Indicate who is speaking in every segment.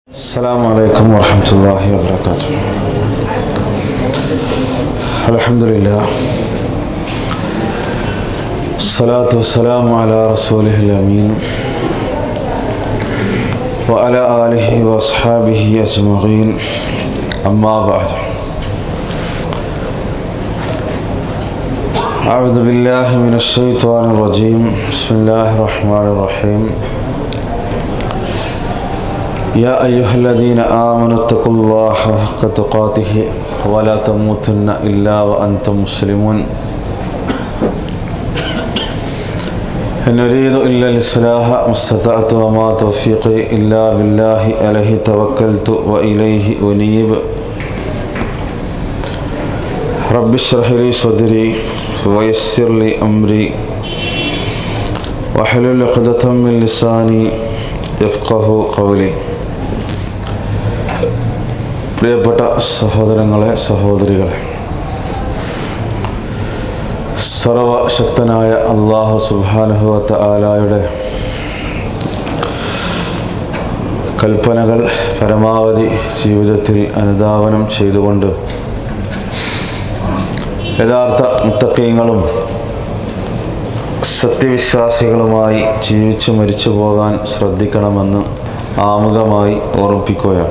Speaker 1: السلام عليكم ورحمة الله وبركاته الحمد لله الصلاة والسلام على رسوله الأمين وعلى آله وأصحابه أجمعين أما بعد أعوذ بالله من الشيطان الرجيم بسم الله الرحمن الرحيم يا أيها الذين آمنوا اتقوا الله حق تقاته ولا تموتن إلا وأنتم مسلمون إن أريد إلا الإصلاح ما استطعت وما توفيقي إلا بالله عليه توكلت وإليه أنيب رب اشرح لي صدري ويسر لي أمري واحلل عقدة من لساني يفقه قولي പ്രിയപ്പെട്ട സഹോദരങ്ങളെ സഹോദരികളെ സർവശക്തനായ അള്ളാഹു സുബാനുഹുവത്ത ആലായുടെ കൽപ്പനകൾ പരമാവധി ജീവിതത്തിൽ അനുധാവനം ചെയ്തുകൊണ്ട് യഥാർത്ഥ മുത്തക്കീങ്ങളും സത്യവിശ്വാസികളുമായി ജീവിച്ചു മരിച്ചു പോകാൻ ശ്രദ്ധിക്കണമെന്ന് ആമുഖമായി ഓർമ്മിപ്പിക്കുകയാണ്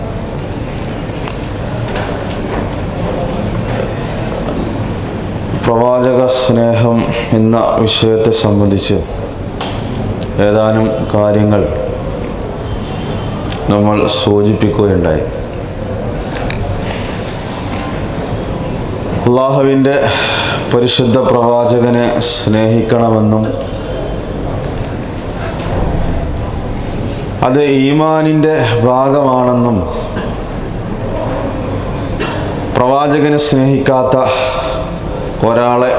Speaker 1: പ്രവാചക സ്നേഹം എന്ന വിഷയത്തെ സംബന്ധിച്ച് ഏതാനും കാര്യങ്ങൾ നമ്മൾ സൂചിപ്പിക്കുകയുണ്ടായി അള്ളാഹുവിൻ്റെ പരിശുദ്ധ പ്രവാചകനെ സ്നേഹിക്കണമെന്നും അത് ഈമാനിൻ്റെ ഭാഗമാണെന്നും പ്രവാചകനെ സ്നേഹിക്കാത്ത ഒരാളെ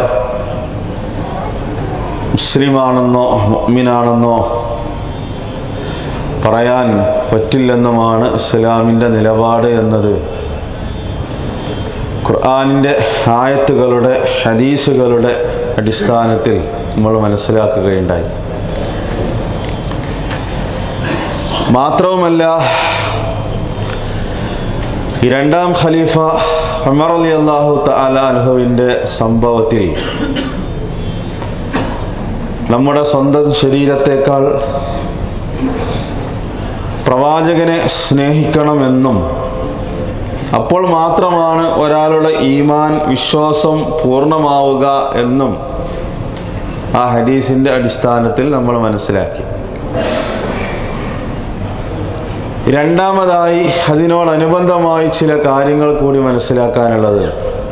Speaker 1: മുസ്ലിമാണെന്നോ മുഅ്മിനാണെന്നോ പറയാൻ പറ്റില്ലെന്നുമാണ് ഇസ്ലാമിൻ്റെ നിലപാട് എന്നത് ഖുർആാനിൻ്റെ ആയത്തുകളുടെ ഹദീസുകളുടെ അടിസ്ഥാനത്തിൽ നമ്മൾ മനസ്സിലാക്കുകയുണ്ടായി മാത്രവുമല്ല ഈ രണ്ടാം ഖലീഫ ഉമർ അലി അള്ളാഹു തആല അൻഹുവിൻ്റെ സംഭവത്തിൽ നമ്മുടെ സ്വന്തം ശരീരത്തെക്കാൾ പ്രവാചകനെ സ്നേഹിക്കണമെന്നും അപ്പോൾ മാത്രമാണ് ഒരാളുടെ ഈമാൻ വിശ്വാസം പൂർണ്ണമാവുക എന്നും ആ ഹദീസിന്റെ അടിസ്ഥാനത്തിൽ നമ്മൾ മനസ്സിലാക്കി രണ്ടാമതായി അതിനോടനുബന്ധമായി ചില കാര്യങ്ങൾ കൂടി മനസ്സിലാക്കാനുള്ളത്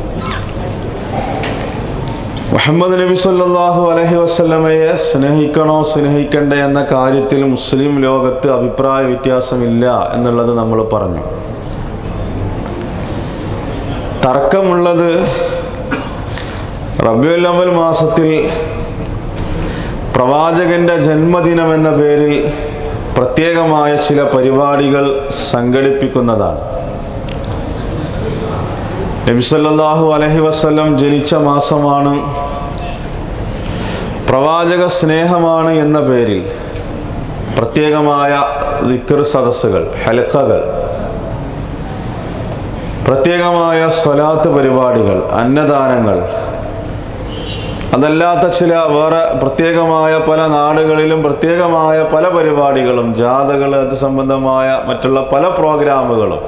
Speaker 1: മുഹമ്മദ് നബി സല്ലാഹു അലഹി വസ്ലമയെ സ്നേഹിക്കണോ സ്നേഹിക്കണ്ടേ എന്ന കാര്യത്തിൽ മുസ്ലിം ലോകത്ത് അഭിപ്രായ വ്യത്യാസമില്ല എന്നുള്ളത് നമ്മൾ പറഞ്ഞു തർക്കമുള്ളത് റബിയുൽ അവൽ മാസത്തിൽ പ്രവാചകന്റെ ജന്മദിനം എന്ന പേരിൽ പ്രത്യേകമായ ചില പരിപാടികൾ സംഘടിപ്പിക്കുന്നതാണ് നബിസല്ലാഹു അലഹി വസ്ല്ലം ജനിച്ച മാസമാണ് പ്രവാചക സ്നേഹമാണ് എന്ന പേരിൽ പ്രത്യേകമായ ദിക്കർ സദസ്സുകൾ ഹലക്കകൾ പ്രത്യേകമായ സ്വലാത്ത് പരിപാടികൾ അന്നദാനങ്ങൾ അതല്ലാത്ത ചില വേറെ പ്രത്യേകമായ പല നാടുകളിലും പ്രത്യേകമായ പല പരിപാടികളും ജാഥകൾ അത് സംബന്ധമായ മറ്റുള്ള പല പ്രോഗ്രാമുകളും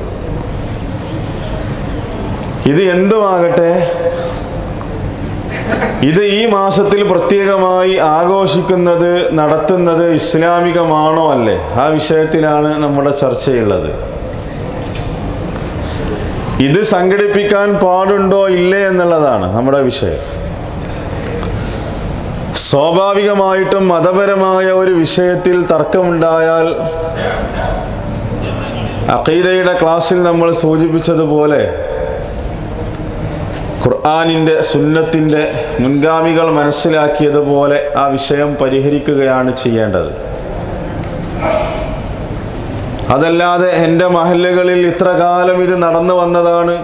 Speaker 1: ഇത് എന്തുമാകട്ടെ ഇത് ഈ മാസത്തിൽ പ്രത്യേകമായി ആഘോഷിക്കുന്നത് നടത്തുന്നത് ഇസ്ലാമികമാണോ അല്ലേ ആ വിഷയത്തിലാണ് നമ്മുടെ ചർച്ചയുള്ളത് ഇത് സംഘടിപ്പിക്കാൻ പാടുണ്ടോ ഇല്ലേ എന്നുള്ളതാണ് നമ്മുടെ വിഷയം സ്വാഭാവികമായിട്ടും മതപരമായ ഒരു വിഷയത്തിൽ തർക്കമുണ്ടായാൽ അഖീദയുടെ ക്ലാസ്സിൽ നമ്മൾ സൂചിപ്പിച്ചതുപോലെ ഖുർആാനിൻ്റെ സുന്നത്തിൻ്റെ മുൻഗാമികൾ മനസ്സിലാക്കിയതുപോലെ ആ വിഷയം പരിഹരിക്കുകയാണ് ചെയ്യേണ്ടത് അതല്ലാതെ എൻ്റെ മഹല്ലുകളിൽ ഇത്ര കാലം ഇത് നടന്നു വന്നതാണ്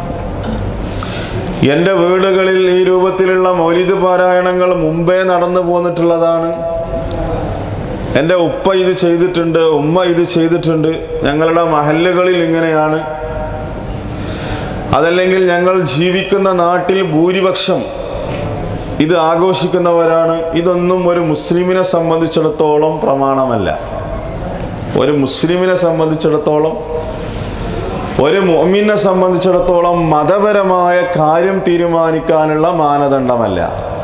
Speaker 1: എൻ്റെ വീടുകളിൽ ഈ രൂപത്തിലുള്ള മൗലിദ് പാരായണങ്ങൾ മുമ്പേ നടന്നു പോന്നിട്ടുള്ളതാണ് എൻ്റെ ഉപ്പ ഇത് ചെയ്തിട്ടുണ്ട് ഉമ്മ ഇത് ചെയ്തിട്ടുണ്ട് ഞങ്ങളുടെ മഹല്ലുകളിൽ ഇങ്ങനെയാണ് അതല്ലെങ്കിൽ ഞങ്ങൾ ജീവിക്കുന്ന നാട്ടിൽ ഭൂരിപക്ഷം ഇത് ആഘോഷിക്കുന്നവരാണ് ഇതൊന്നും ഒരു മുസ്ലിമിനെ സംബന്ധിച്ചിടത്തോളം പ്രമാണമല്ല ഒരു മുസ്ലിമിനെ സംബന്ധിച്ചിടത്തോളം ഒരു മുഅ്മിനെ സംബന്ധിച്ചിടത്തോളം മതപരമായ കാര്യം തീരുമാനിക്കാനുള്ള മാനദണ്ഡമല്ല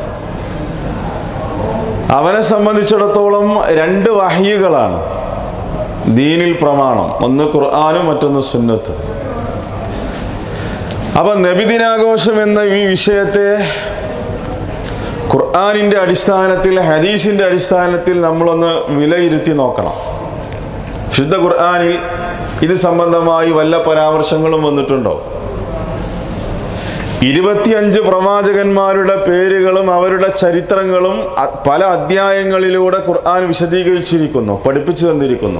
Speaker 1: അവനെ സംബന്ധിച്ചിടത്തോളം രണ്ട് വഹ്യുകളാണ് ദീനിൽ പ്രമാണം ഒന്ന് ഖുർആാനും മറ്റൊന്ന് സുന്നത്ത് അപ്പൊ നബിദിനാഘോഷം എന്ന ഈ വിഷയത്തെ ഖുർആാനിന്റെ അടിസ്ഥാനത്തിൽ ഹദീസിന്റെ അടിസ്ഥാനത്തിൽ നമ്മളൊന്ന് വിലയിരുത്തി നോക്കണം ശുദ്ധ ഖുർആാനിൽ ഇത് സംബന്ധമായി വല്ല പരാമർശങ്ങളും വന്നിട്ടുണ്ടോ ഇരുപത്തിയഞ്ച് പ്രവാചകന്മാരുടെ പേരുകളും അവരുടെ ചരിത്രങ്ങളും അ- പല അധ്യായങ്ങളിലൂടെ ഖുർആൻ വിശദീകരിച്ചിരിക്കുന്നു പഠിപ്പിച്ചു തന്നിരിക്കുന്നു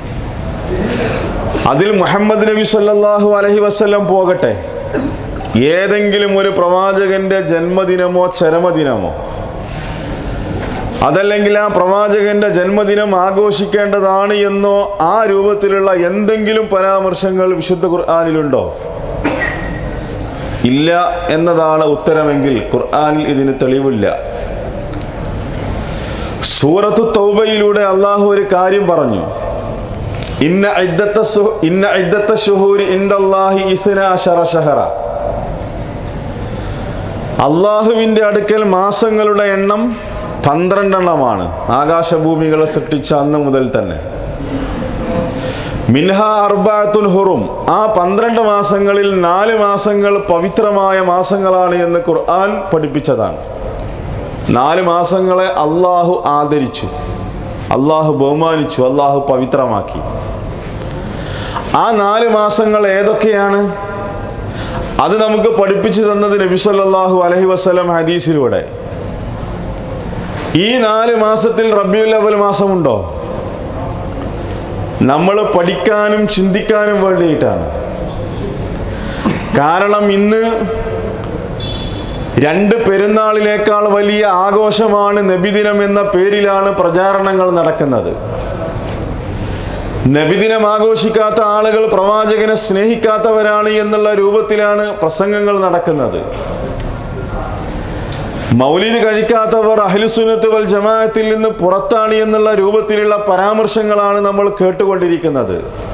Speaker 1: അതിൽ മുഹമ്മദ് നബി സല്ലല്ലാഹു അലൈഹി വസല്ലം പോകട്ടെ ഏതെങ്കിലും ഒരു പ്രവാചകന്റെ ജന്മദിനമോ ചരമദിനമോ അതല്ലെങ്കിൽ ആ പ്രവാചകന്റെ ജന്മദിനം ആഘോഷിക്കേണ്ടതാണ് എന്നോ ആ രൂപത്തിലുള്ള എന്തെങ്കിലും പരാമർശങ്ങൾ വിശുദ്ധ ഖുർആാനിലുണ്ടോ ഇല്ല എന്നതാണ് ഉത്തരമെങ്കിൽ ഖുർആാനിൽ ഇതിന് തെളിവില്ല സൂറത്തു തൗബയിലൂടെ അള്ളാഹു ഒരു കാര്യം പറഞ്ഞു ഇന്ന ഇദ്ദത്ത സു- ഇന്ന ഇദ്ദത്ത ഷുഹൂരി ഇന്ദല്ലാഹി ഇസ്ന അശറ ഷഹറ അള്ളാഹുവിന്റെ അടുക്കൽ മാസങ്ങളുടെ എണ്ണം പന്ത്രണ്ടെണ്ണമാണ് ആകാശഭൂമികളെ സൃഷ്ടിച്ച അന്ന് മുതൽ തന്നെ മിൻഹ അർബാത്തുൻ ഹുറും ആ പന്ത്രണ്ട് മാസങ്ങളിൽ നാല് മാസങ്ങൾ പവിത്രമായ മാസങ്ങളാണ് എന്ന് ഖുർആൻ പഠിപ്പിച്ചതാണ് നാല് മാസങ്ങളെ അള്ളാഹു ആദരിച്ചു അള്ളാഹു ബഹുമാനിച്ചു അള്ളാഹു പവിത്രമാക്കി ആ നാല് മാസങ്ങൾ ഏതൊക്കെയാണ് അത് നമുക്ക് പഠിപ്പിച്ചു തന്നത് നബി സല്ലല്ലാഹു അലൈഹി വസല്ലം ഹദീസിലൂടെ ഈ നാല് മാസത്തിൽ റബിയുൽ അവൽ മാസമുണ്ടോ നമ്മൾ പഠിക്കാനും ചിന്തിക്കാനും വേണ്ടിയിട്ടാണ് കാരണം ഇന്ന് രണ്ട് പെരുന്നാളിനേക്കാൾ വലിയ ആഘോഷമാണ് നബിദിനം എന്ന പേരിലാണ് പ്രചാരണങ്ങൾ നടക്കുന്നത് നബിദിനം ആഘോഷിക്കാത്ത ആളുകൾ പ്രവാചകനെ സ്നേഹിക്കാത്തവരാണ് എന്നുള്ള രൂപത്തിലാണ് പ്രസംഗങ്ങൾ നടക്കുന്നത് മൗലിദ് കഴിക്കാത്തവർ അഹ്ലുസുന്നത്ത് വൽ ജമാഅത്തിൽ നിന്ന് പുറത്താണ് എന്നുള്ള രൂപത്തിലുള്ള പരാമർശങ്ങളാണ് നമ്മൾ കേട്ടുകൊണ്ടിരിക്കുന്നത്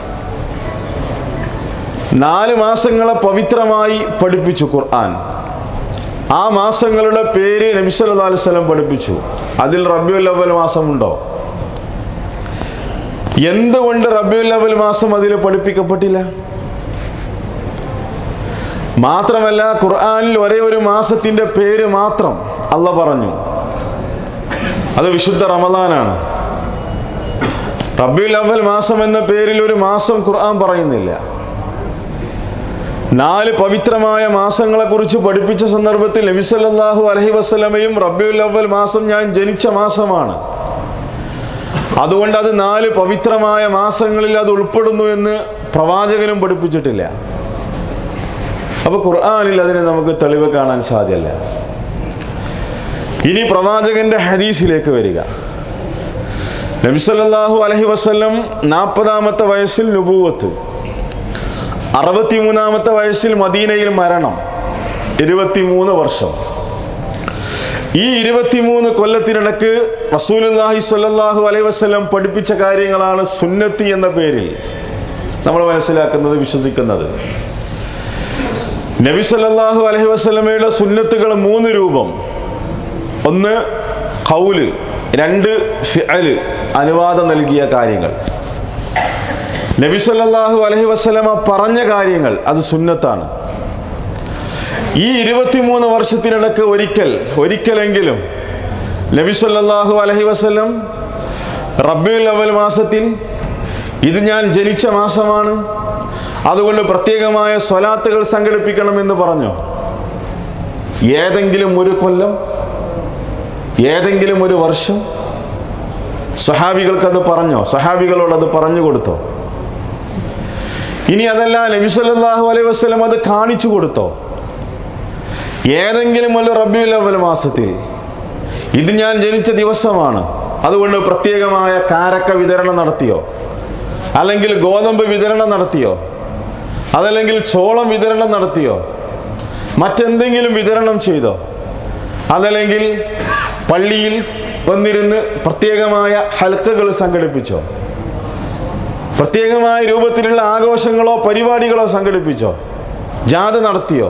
Speaker 1: നാല് മാസങ്ങളെ പവിത്രമായി പഠിപ്പിച്ചു ഖുർആൻ ആ മാസങ്ങളുടെ പേര് നബി സല്ലല്ലാഹു അലൈഹി വസല്ലം പഠിപ്പിച്ചു അതിൽ റബിയുൽ അവൽ മാസമുണ്ടോ എന്തുകൊണ്ട് റബിയുൽ അവൽ മാസം അതിൽ പഠിപ്പിക്കപ്പെട്ടില്ല മാത്രമല്ല ഖുർആനിൽ ഒരേ ഒരു മാസത്തിന്റെ പേര് മാത്രം അല്ല പറഞ്ഞു അത് വിശുദ്ധ റമദാനാണ് റബിയുൽ അവൽ മാസം എന്ന പേരിൽ ഒരു മാസം ഖുർആൻ പറയുന്നില്ല നാല് പവിത്രമായ മാസങ്ങളെ കുറിച്ച് പഠിപ്പിച്ച സന്ദർഭത്തിൽ നബി സല്ലല്ലാഹു അലൈഹി വസല്ലമയും റബിയുൽ അവൽ മാസം ഞാൻ ജനിച്ച മാസമാണ് അതുകൊണ്ട് അത് നാല് പവിത്രമായ മാസങ്ങളിൽ അത് ഉൾപ്പെടുന്നു എന്ന് പ്രവാചകനും പഠിപ്പിച്ചിട്ടില്ല അപ്പൊ ഖുർആാനിൽ അതിനെ നമുക്ക് തെളിവ് കാണാൻ സാധ്യമല്ല ഇനി പ്രവാചകന്റെ ഹദീസിലേക്ക് വരിക നബിസല്ലാഹു അലഹി വസ്ല്ലം നാൽപ്പതാമത്തെ വയസ്സിൽ നുപൂവത്ത് അറുപത്തിമൂന്നാമത്തെ വയസ്സിൽ മദീനയിൽ മരണം ഇരുപത്തിമൂന്ന് വർഷം ഈ ഇരുപത്തിമൂന്ന് കൊല്ലത്തിനിടക്ക് റസൂലുല്ലാഹി സ്വല്ലല്ലാഹു അലൈഹി വസല്ലം പഠിപ്പിച്ച കാര്യങ്ങളാണ് സുന്നത്തി എന്ന പേരിൽ നമ്മൾ മനസ്സിലാക്കുന്നത് വിശ്വസിക്കുന്നത് നബി സല്ലല്ലാഹു അലൈഹി വസല്ലമയുടെ സുന്നത്തുകൾ മൂന്ന് രൂപം ഒന്ന് കൗല് രണ്ട് ഫിഅല് അനുവാദം നൽകിയ കാര്യങ്ങൾ നബി സല്ലല്ലാഹു അലൈഹി വസല്ലമ പറഞ്ഞ കാര്യങ്ങൾ അത് സുന്നത്താണ് ഈ ഇരുപത്തിമൂന്ന് വർഷത്തിനിടക്ക് ഒരിക്കൽ ഒരിക്കലെങ്കിലും നബി സല്ലല്ലാഹു അലൈഹി വസല്ലം റബ്ബിയുൽ അവൽ മാസത്തിൽ ഇത് ഞാൻ ജനിച്ച മാസമാണ് അതുകൊണ്ട് പ്രത്യേകമായ സ്വലാത്തുകൾ സംഘടിപ്പിക്കണമെന്ന് പറഞ്ഞു ഏതെങ്കിലും ഒരു കൊല്ലം ഏതെങ്കിലും ഒരു വർഷം സഹാബികൾക്ക് അത് പറഞ്ഞോ സഹാബികളോട് അത് പറഞ്ഞു കൊടുത്തോ ഇനി അതല്ല നബി സല്ലല്ലാഹു അലൈഹി വസല്ലം അത് കാണിച്ചു കൊടുത്തോ ഏതെങ്കിലും ഒരു റബ്ബിയുൽ അവൽ മാസത്തിൽ ഇത് ഞാൻ ജനിച്ച ദിവസമാണ് അതുകൊണ്ട് പ്രത്യേകമായ കാരക്ക വിതരണം നടത്തിയോ അല്ലെങ്കിൽ ഗോതമ്പ് വിതരണം നടത്തിയോ അതല്ലെങ്കിൽ ചോളം വിതരണം നടത്തിയോ മറ്റെന്തെങ്കിലും വിതരണം ചെയ്തോ അതല്ലെങ്കിൽ പള്ളിയിൽ വന്നിരുന്ന് പ്രത്യേകമായ ഹൽക്കകൾ സംഘടിപ്പിച്ചോ പ്രത്യേകമായ രൂപത്തിലുള്ള ആഘോഷങ്ങളോ പരിപാടികളോ സംഘടിപ്പിച്ചോ ജാഥ നടത്തിയോ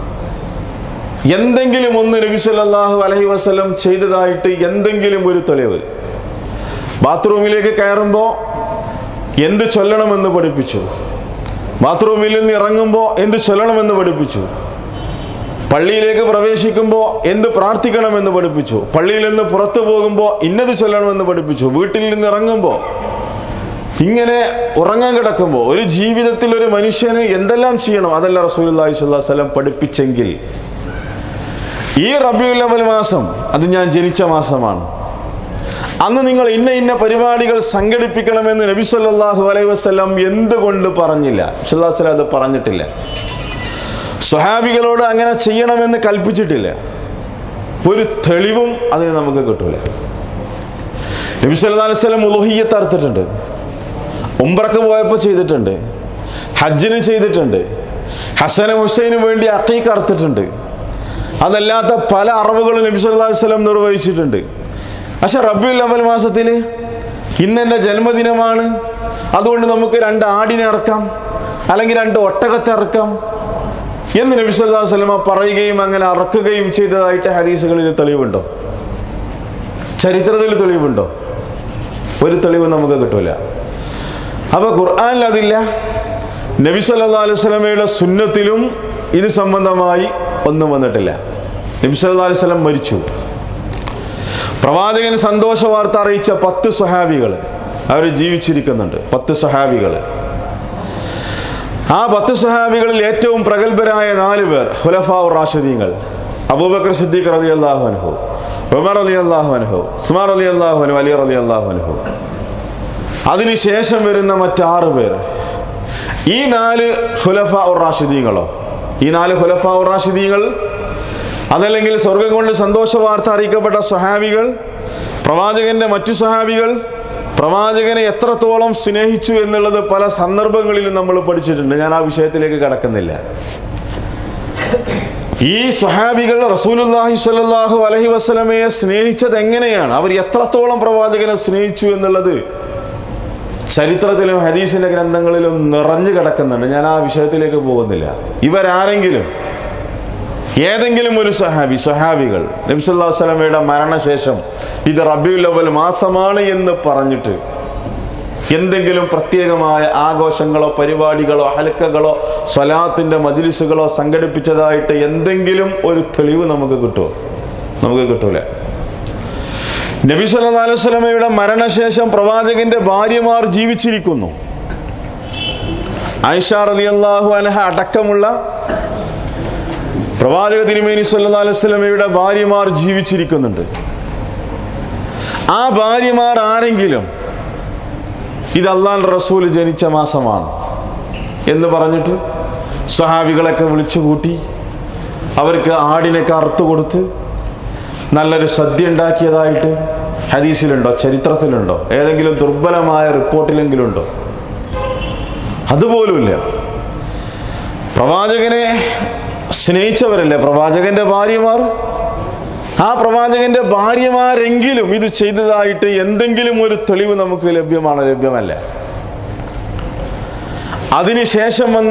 Speaker 1: എന്തെങ്കിലും ഒന്ന് നബി സല്ലല്ലാഹു അലൈഹി വസല്ലം ചെയ്തതായിട്ട് എന്തെങ്കിലും ഒരു തെളിവ് ബാത്റൂമിലേക്ക് കയറുമ്പോൾ എന്ത് ചൊല്ലണമെന്ന് പഠിപ്പിച്ചു ബാത്റൂമിൽ നിന്ന് ഇറങ്ങുമ്പോൾ എന്ത് ചൊല്ലണമെന്ന് പഠിപ്പിച്ചു പള്ളിയിലേക്ക് പ്രവേശിക്കുമ്പോൾ എന്ത് പ്രാർത്ഥിക്കണമെന്ന് പഠിപ്പിച്ചു പള്ളിയിൽ നിന്ന് പുറത്തു പോകുമ്പോൾ ഇന്നത് ചൊല്ലണമെന്ന് പഠിപ്പിച്ചു വീട്ടിൽ നിന്ന് ഇറങ്ങുമ്പോൾ ഇങ്ങനെ ഉറങ്ങാൻ കിടക്കുമ്പോൾ ഒരു ജീവിതത്തിൽ ഒരു മനുഷ്യന് എന്തെല്ലാം ചെയ്യണം അതല്ല റസൂൽ വസല്ലം പഠിപ്പിച്ചെങ്കിൽ ഈ റബിയുൽ അവൽ മാസം അത് ഞാൻ ജനിച്ച മാസമാണ് അന്ന് നിങ്ങൾ ഇന്ന ഇന്ന പരിപാടികൾ സംഘടിപ്പിക്കണമെന്ന് നബി സല്ലല്ലാഹു അലൈഹി വസല്ലം എന്തുകൊണ്ട് പറഞ്ഞില്ല വസല്ലം അത് പറഞ്ഞിട്ടില്ല സ്വഹാബികളോട് അങ്ങനെ ചെയ്യണമെന്ന് കൽപ്പിച്ചിട്ടില്ല ഒരു തെളിവും അതിന് നമുക്ക് കിട്ടൂല നബി സല്ലല്ലാഹു അലൈഹി വസല്ലം ഉലുഹിയ്യത്ത് അറുത്തിട്ടുണ്ട് ഉംറക്ക് പോയപ്പോൾ ചെയ്തിട്ടുണ്ട് ഹജ്ജിന് ചെയ്തിട്ടുണ്ട് ഹസനും ഹുസൈനും വേണ്ടി അക്കീക്ക് അറുത്തിട്ടുണ്ട് അതല്ലാത്ത പല അറിവുകളും നബി സല്ലല്ലാഹു അലൈഹി വസല്ലം നിർവഹിച്ചിട്ടുണ്ട് പക്ഷെ റബ്ബിയുൽ അവൽ മാസത്തിൽ ഇന്നെൻ്റെ ജന്മദിനമാണ് അതുകൊണ്ട് നമുക്ക് രണ്ട് ആടിനെ ഇറക്കാം അല്ലെങ്കിൽ രണ്ട് ഒട്ടകത്തെ ഇറക്കാം എന്ന് നബി സല്ലല്ലാഹു അലൈഹി വസല്ലമ പറയുകയും അങ്ങനെ അറക്കുകയും ചെയ്തതായിട്ട് ഹദീസുകളിൽ തെളിവുണ്ടോ ചരിത്രത്തിൽ തെളിവുണ്ടോ ഒരു തെളിവ് നമുക്ക് കിട്ടൂല അപ്പൊ ഖുർആനിൽ അതില്ല നബി സല്ലല്ലാഹു അലൈഹി വസല്ലമയുടെ സുന്നത്തിലും ഇത് സംബന്ധമായി ഒന്നും വന്നിട്ടില്ല നബി സല്ലല്ലാഹു അലൈഹി വസല്ലം മരിച്ചു പ്രവാചകൻ സന്തോഷ വാർത്ത അറിയിച്ച പത്ത് സ്വഹാബികൾ അവർ ജീവിച്ചിരിക്കുന്നുണ്ട് പത്ത് സ്വഹാബികൾ ആ പത്ത് സ്വഹാബികളിൽ ഏറ്റവും പ്രഗത്ഭരായ നാല് പേർ ഹുലഫാ റാഷിദീങ്ങൾ അബൂബക്കർ സിദ്ദീഖ് റലി അള്ളാഹു അൻഹു ഉമർ അലി അള്ളാഹു അൻഹു ഉസ്മാർ അലി അള്ളാഹു അൻഹു അലി റലി അള്ളാഹു അൻഹു അതിനുശേഷം വരുന്ന മറ്റാറ് പേർ ഈ നാല് ഹുലഫ റാഷിദീങ്ങളോ ഈ നാല് ഹുലഫ റാഷിദീങ്ങൾ അതല്ലെങ്കിൽ സ്വർഗം കൊണ്ട് സന്തോഷ വാർത്ത അറിയിക്കപ്പെട്ട സ്വഹാബികൾ പ്രവാചകന്റെ മറ്റു സ്വഹാബികൾ പ്രവാചകനെ എത്രത്തോളം സ്നേഹിച്ചു എന്നുള്ളത് പല സന്ദർഭങ്ങളിലും നമ്മൾ പഠിച്ചിട്ടുണ്ട് ഞാൻ ആ വിഷയത്തിലേക്ക് കടക്കുന്നില്ല ഈ സ്വഹാബികൾ റസൂലുല്ലാഹി സ്വല്ലല്ലാഹു അലൈഹി വസല്ലമയെ സ്നേഹിച്ചത് എങ്ങനെയാണ് അവർ എത്രത്തോളം പ്രവാചകനെ സ്നേഹിച്ചു എന്നുള്ളത് ചരിത്രത്തിലും ഹദീസിന്റെ ഗ്രന്ഥങ്ങളിലും നിറഞ്ഞു കിടക്കുന്നുണ്ട് ഞാൻ ആ വിഷയത്തിലേക്ക് പോകുന്നില്ല ഇവരാരെങ്കിലും ഏതെങ്കിലും ഒരു സഹാബി സഹാബികൾ നബ്സല്ലാ വസ്ലമയുടെ മരണശേഷം ഇത് റബിയുൽ അവൽ മാസമാണ് എന്ന് പറഞ്ഞിട്ട് എന്തെങ്കിലും പ്രത്യേകമായ ആഘോഷങ്ങളോ പരിപാടികളോ ഹലക്കകളോ സ്വലാത്തിന്റെ മജിലിസുകളോ സംഘടിപ്പിച്ചതായിട്ട് എന്തെങ്കിലും ഒരു തെളിവ് നമുക്ക് കിട്ടുമോ നമുക്ക് കിട്ടൂല നബി സല്ലല്ലാഹു അലൈഹി വസല്ലമയുടെ മരണശേഷം പ്രവാചകന്റെ ഭാര്യമാർ ജീവിച്ചിരിക്കുന്നു ആയിഷ റളിയല്ലാഹു അൻഹ അടക്കമുള്ള പ്രവാചക തിരുമേനി സല്ലല്ലാഹു അലൈഹി വസല്ലമയുടെ ഭാര്യമാർ ജീവിച്ചിരിക്കുന്നുണ്ട് ആ ഭാര്യമാർ ആരെങ്കിലും ഇത് അള്ളാൻ റസൂൽ ജനിച്ച മാസമാണ് എന്ന് പറഞ്ഞിട്ട് സ്വഹാബികളൊക്കെ വിളിച്ചു കൂട്ടി അവർക്ക് ആടിനൊക്കെ അറുത്തു കൊടുത്ത് നല്ലൊരു സദ്യ ഉണ്ടാക്കിയതായിട്ട് ഹദീസിലുണ്ടോ ചരിത്രത്തിലുണ്ടോ ഏതെങ്കിലും ദുർബലമായ റിപ്പോർട്ടിലെങ്കിലും ഉണ്ടോ അതുപോലുമില്ല പ്രവാചകനെ സ്നേഹിച്ചവരല്ലേ പ്രവാചകന്റെ ഭാര്യമാർ ആ പ്രവാചകന്റെ ഭാര്യമാരെങ്കിലും ഇത് ചെയ്തതായിട്ട് എന്തെങ്കിലും ഒരു തെളിവ് നമുക്ക് ലഭ്യമാണ് ലഭ്യമല്ല അതിനുശേഷം വന്ന